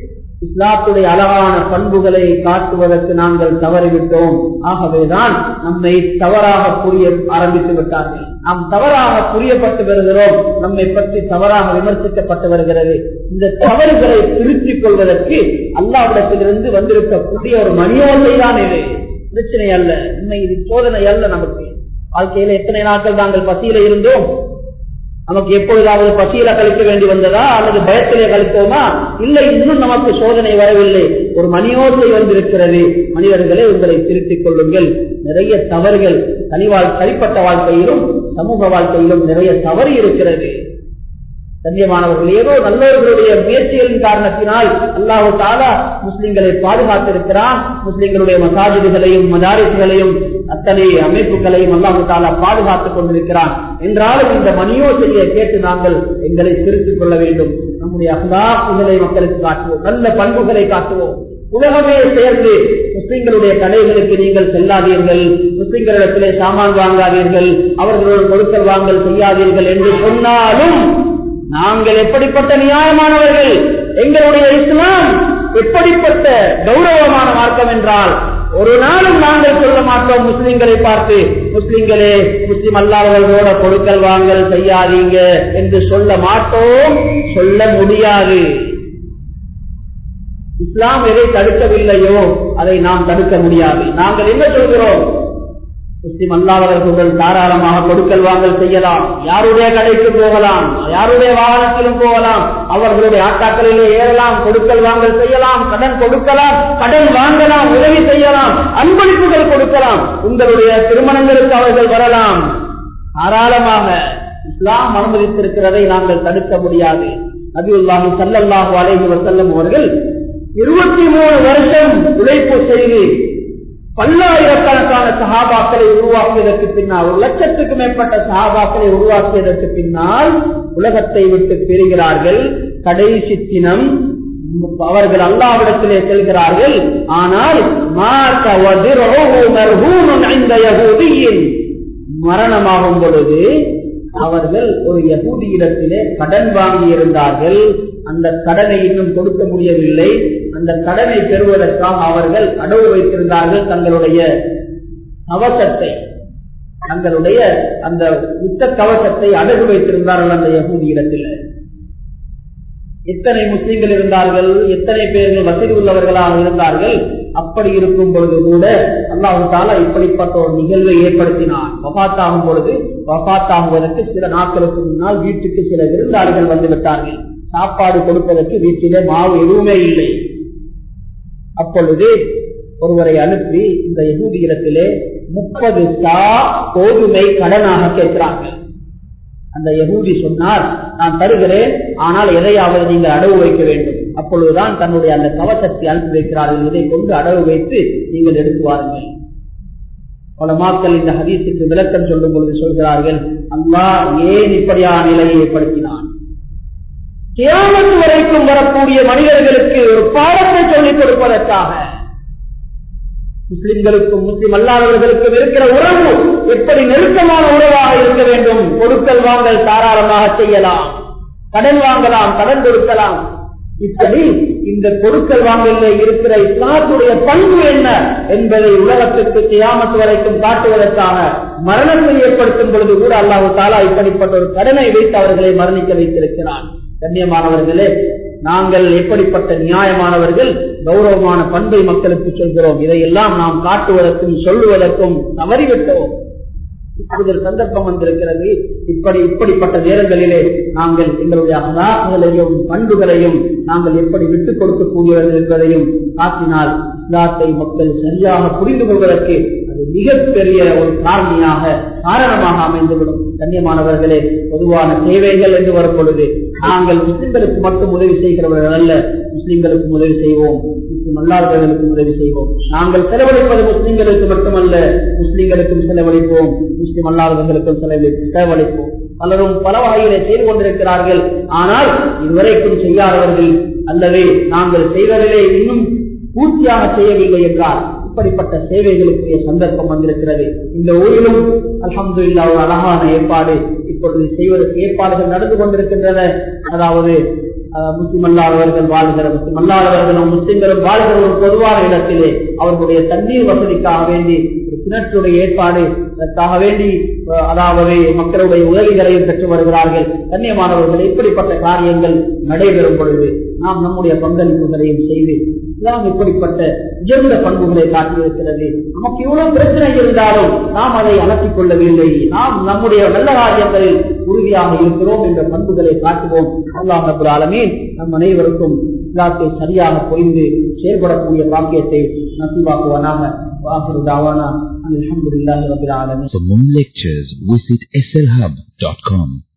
A: இஸ்லாத்துடைய அழகான பண்புகளை காட்டுவதற்கு நாங்கள் தவறிவிட்டோம் ஆகவேதான் நம்மை தவறாக புரிய ஆரம்பித்து விட்டார்கள் நாம் தவறாக புரியப்பட்டு வருகிறோம் நம்மை பற்றி தவறாக விமர்சிக்கப்பட்டு வருகிறது இந்த தவறுகளை திருத்திக் கொள்வதற்கு அல்லாவிடத்திலிருந்து வந்திருக்கக்கூடிய ஒரு மணியோசை தான் இது பிரச்சனை அல்ல உண்மை இது சோதனை அல்ல நமக்கு வாழ்க்கையில எத்தனை நாட்கள் நாங்கள் பசியில இருந்தோம் நமக்கு எப்பொழுதாவது பசியில கழிக்க வேண்டி வந்ததா அல்லது பயத்திலே கழித்தோமா இல்லை இன்னும் நமக்கு சோதனை வரவில்லை ஒரு மணியோசை வந்திருக்கிறது மனிதர்களை உங்களை திருத்திக் கொள்ளுங்கள் நிறைய தவறுகள் தனிவாழ் தனிப்பட்ட வாழ்க்கையிலும் சமூக வாழ்க்கையிலும் நிறைய தவறு இருக்கிறது கண்ணியமானவர்கள் ஏதோ நல்லவர்களுடைய முயற்சிகளின் காரணத்தினால் அல்லாஹு தாலா முஸ்லிம்களை பாதுகாத்திருக்கிறான் முஸ்லிம்களுடைய மசாஜிதுகளையும் மதாரிசுகளையும் அத்தனை அமைப்புகளையும் அல்லாஹு தாலா பாதுகாத்துக் கொண்டிருக்கிறான் என்றாலும் இந்த மணியோசையை கேட்டு நாங்கள் எங்களை திருத்திக் கொள்ள வேண்டும் நம்முடைய அகலாக்குகளை மக்களுக்கு காட்டுவோம் நல்ல பண்புகளை காட்டுவோம் உலகமே சேர்ந்து முஸ்லிம்களுடைய கடைகளுக்கு நீங்கள் செல்லாதீர்கள் முஸ்லிம்களிடத்திலே சாமான் வாங்காதீர்கள் அவர்களுடன் கொடுக்கல் வாங்கல் செய்யாதீர்கள் என்று சொன்னாலும் நாங்கள் எப்படிப்பட்ட நியாயமானவர்கள் எங்களுடைய இஸ்லாம் எப்படிப்பட்ட கௌரவமான மார்க்கம் என்றால் ஒரு நாளும் நாங்கள் சொல்ல மாட்டோம் முஸ்லிம்களை பார்த்து முஸ்லிம்களே முஸ்லிம் அல்லாதவர்களோட கொடுக்கல் வாங்கல் செய்யாதீங்க என்று சொல்ல மாட்டோம் சொல்ல முடியாது இஸ்லாம் எதை தடுக்கவில்லையோ அதை நாம் தடுக்க முடியாது நாங்கள் என்ன சொல்கிறோம் முஸ்லிம் அல்லாதவர்களுடன் தாராளமாக கொடுக்கல் வாங்கல் செய்யலாம் யாருடைய கடைக்கு போகலாம் யாருடைய வாகனத்திலும் போகலாம் அவர்களுடைய ஆட்டாக்களிலே ஏறலாம் கொடுக்கல் வாங்கல் செய்யலாம் கடன் கொடுக்கலாம் கடன் வாங்கலாம் உதவி செய்யலாம் அன்பளிப்புகள் கொடுக்கலாம் உங்களுடைய திருமணங்களுக்கு அவர்கள் வரலாம் தாராளமாக இஸ்லாம் அனுமதித்திருக்கிறதை நாங்கள் தடுக்க முடியாது நபியுல்லாஹி சல்லல்லாஹு அலைஹி வஸல்லம் அவர்கள் இருபத்தி மூணு வருஷம் உழைப்பு செய்து பல்லாயிரக்கணக்கான சகாபாக்களை உருவாக்கியதற்கு பின்னால் ஒரு லட்சத்துக்கு மேற்பட்ட சகாபாக்களை உருவாக்கியதற்கு பின்னால் உலகத்தை விட்டு பெறுகிறார்கள் கடைசி தினம் அவர்கள் அல்லாவிடத்திலே செல்கிறார்கள் ஆனால் மரணமாகும் பொழுது அவர்கள் ஒரு யகூதியிடத்திலே கடன் வாங்கி இருந்தார்கள் அந்த கடனை இன்னும் கொடுக்க முடியவில்லை அந்த கடனை பெறுவதற்காக அவர்கள் அடவு வைத்திருந்தார்கள் தங்களுடைய கவசத்தை தங்களுடைய அந்த யுத்த கவசத்தை அடகு வைத்திருந்தார்கள் அந்த யகூதி இடத்தில் எத்தனை முஸ்லீம்கள் இருந்தார்கள் எத்தனை பேர்கள் வசதி உள்ளவர்களாக இருந்தார்கள் அப்படி இருக்கும் பொழுது கூட அல்லாஹு தாலா இப்படிப்பட்ட ஒரு நிகழ்வை ஏற்படுத்தினார் வபாத்தாகும் பொழுது வபாத்தாகுவதற்கு சில நாட்களுக்கு முன்னால் வீட்டுக்கு சில விருந்தாளிகள் வந்து விட்டார்கள் சாப்பாடு கொடுப்பதற்கு வீட்டிலே மாவு எதுவுமே இல்லை அப்பொழுது ஒருவரை அனுப்பி இந்த எகூதி இடத்திலே முப்பது சா கோதுமை கடனாக கேட்கிறார்கள் அந்த யகூதி சொன்னார் நான் தருகிறேன் ஆனால் எதையாவது நீங்கள் அடவு வைக்க வேண்டும் அப்பொழுதுதான் தன்னுடைய அந்த கவசத்தை அனுப்பி வைக்கிறார்கள் இதை கொண்டு அடவு வைத்து நீங்கள் எடுத்து வாருங்கள் பல மாக்கள் இந்த ஹதீஸுக்கு விளக்கம் சொல்லும் பொழுது சொல்கிறார்கள் அல்லா ஏன் இப்படியான நிலையை ஏற்படுத்தினான் கியாமத்து வரைக்கும் வரக்கூடிய மனிதர்களுக்கு ஒரு பாடத்தை சொல்லிக் கொடுப்பதற்காக முஸ்லிம்களுக்கும் முஸ்லிம் அல்லாதவர்களுக்கும் இருக்கிற உறவு எப்படி நெருக்கமான உறவாக இருக்க வேண்டும் கொடுக்கல் வாங்கல் தாராளமாக செய்யலாம் கடன் வாங்கலாம் கடன் கொடுக்கலாம் இப்படி இந்த கொடுக்கல் வாங்கலில் இருக்கிற இஸ்லாத்துடைய பண்பு என்ன என்பதை உலகத்திற்கு கியாமத்து வரைக்கும் காட்டுவதற்காக மரணத்தை ஏற்படுத்தும் பொழுது கூட அல்லாஹு தாலா இப்படிப்பட்ட ஒரு கடனை வைத்து அவர்களை மரணிக்க வைத்திருக்கிறான் கண்ணியமானவர்களே நாங்கள் எப்படிப்பட்ட நியாயமானவர்கள் கௌரவமான பண்பை மக்களுக்கு சொல்கிறோம் இதையெல்லாம் நாம் காட்டுவதற்கும் சொல்லுவதற்கும் தவறிவிட்டோம் இப்பொழுது ஒரு சந்தர்ப்பம் வந்திருக்கிறது இப்படி இப்படிப்பட்ட நேரங்களிலே நாங்கள் எங்களுடைய அகலாக்குகளையும் பண்புகளையும் நாங்கள் எப்படி விட்டுக் கொடுக்கக்கூடியவர்கள் என்பதையும் காட்டினால் இஸ்லாத்தை மக்கள் சரியாக புரிந்து கொள்வதற்கு அது மிகப்பெரிய ஒரு காரணியாக காரணமாக அமைந்துவிடும் கண்ணியமானவர்களே பொதுவான தேவைகள் என்று வரும் பொழுது நாங்கள் முஸ்லிம்களுக்கு மட்டும் உதவி செய்கிறவர்கள் அல்ல முஸ்லிம்களுக்கும் உதவி செய்வோம் முஸ்லிம் அல்லாதவர்களுக்கும் உதவி செய்வோம் நாங்கள் செலவழிப்பது முஸ்லிம்களுக்கு மட்டுமல்ல முஸ்லிம்களுக்கும் செலவழிப்போம் முஸ்லிம் அல்லாதவர்களுக்கும் செலவழி செலவழிப்போம் பலரும் பல வகையிலே செய்து கொண்டிருக்கிறார்கள் ஆனால் இதுவரைக்கும் செய்யாதவர்கள் அல்லது நாங்கள் செய்வதிலே இன்னும் பூர்த்தியாக செய்யவில்லை என்றால் இப்படிப்பட்ட சேவைகளுக்குரிய சந்தர்ப்பம் வந்திருக்கிறது இந்த ஊரிலும் அலமது இல்லா ஒரு அழகான ஏற்பாடு இப்பொழுது செய்வதற்கு ஏற்பாடுகள் நடந்து கொண்டிருக்கின்றன அதாவது அஹ், முஸ்லிம் அல்லாதவர்கள் வாழ்கிற முஸ்லிம் அல்லாதவர்களும் முஸ்லிம்களும் வாழ்கிற ஒரு பொதுவான இடத்திலே அவர்களுடைய தண்ணீர் வசதிக்காக வேண்டி ஒரு கிணற்றுடைய ஏற்பாடு அதற்காக வேண்டி அஹ், அதாவது மக்களுடைய உதவிகளையும் பெற்று வருகிறார்கள் கண்ணியமானவர்கள் இப்படிப்பட்ட காரியங்கள் நடைபெறும் பொழுது நாம் நம்முடைய பங்களிப்புகளையும் செய்து இஸ்லாம் இப்படிப்பட்ட உயர்ந்த பண்புகளை காட்டியிருக்கிறது நமக்கு இவ்வளவு பிரச்சனை இருந்தாலும் நாம் அதை அலட்டிக் கொள்ளவில்லை நாம் நம்முடைய நல்ல காரியங்களில் உறுதியாக இருக்கிறோம் என்ற பண்புகளை காட்டுவோம் அல்லாஹ் ரபுல் ஆலமீன் நம் அனைவருக்கும் இஸ்லாத்தை சரியாக பொய்ந்து செயல்படக்கூடிய பாக்கியத்தை நசிவாக்குவனாக வாசரு தாவானா அல்ஹம்துலில்லாஹி ரபில் ஆலமீன்
B: For more lectures, visit slhub.com.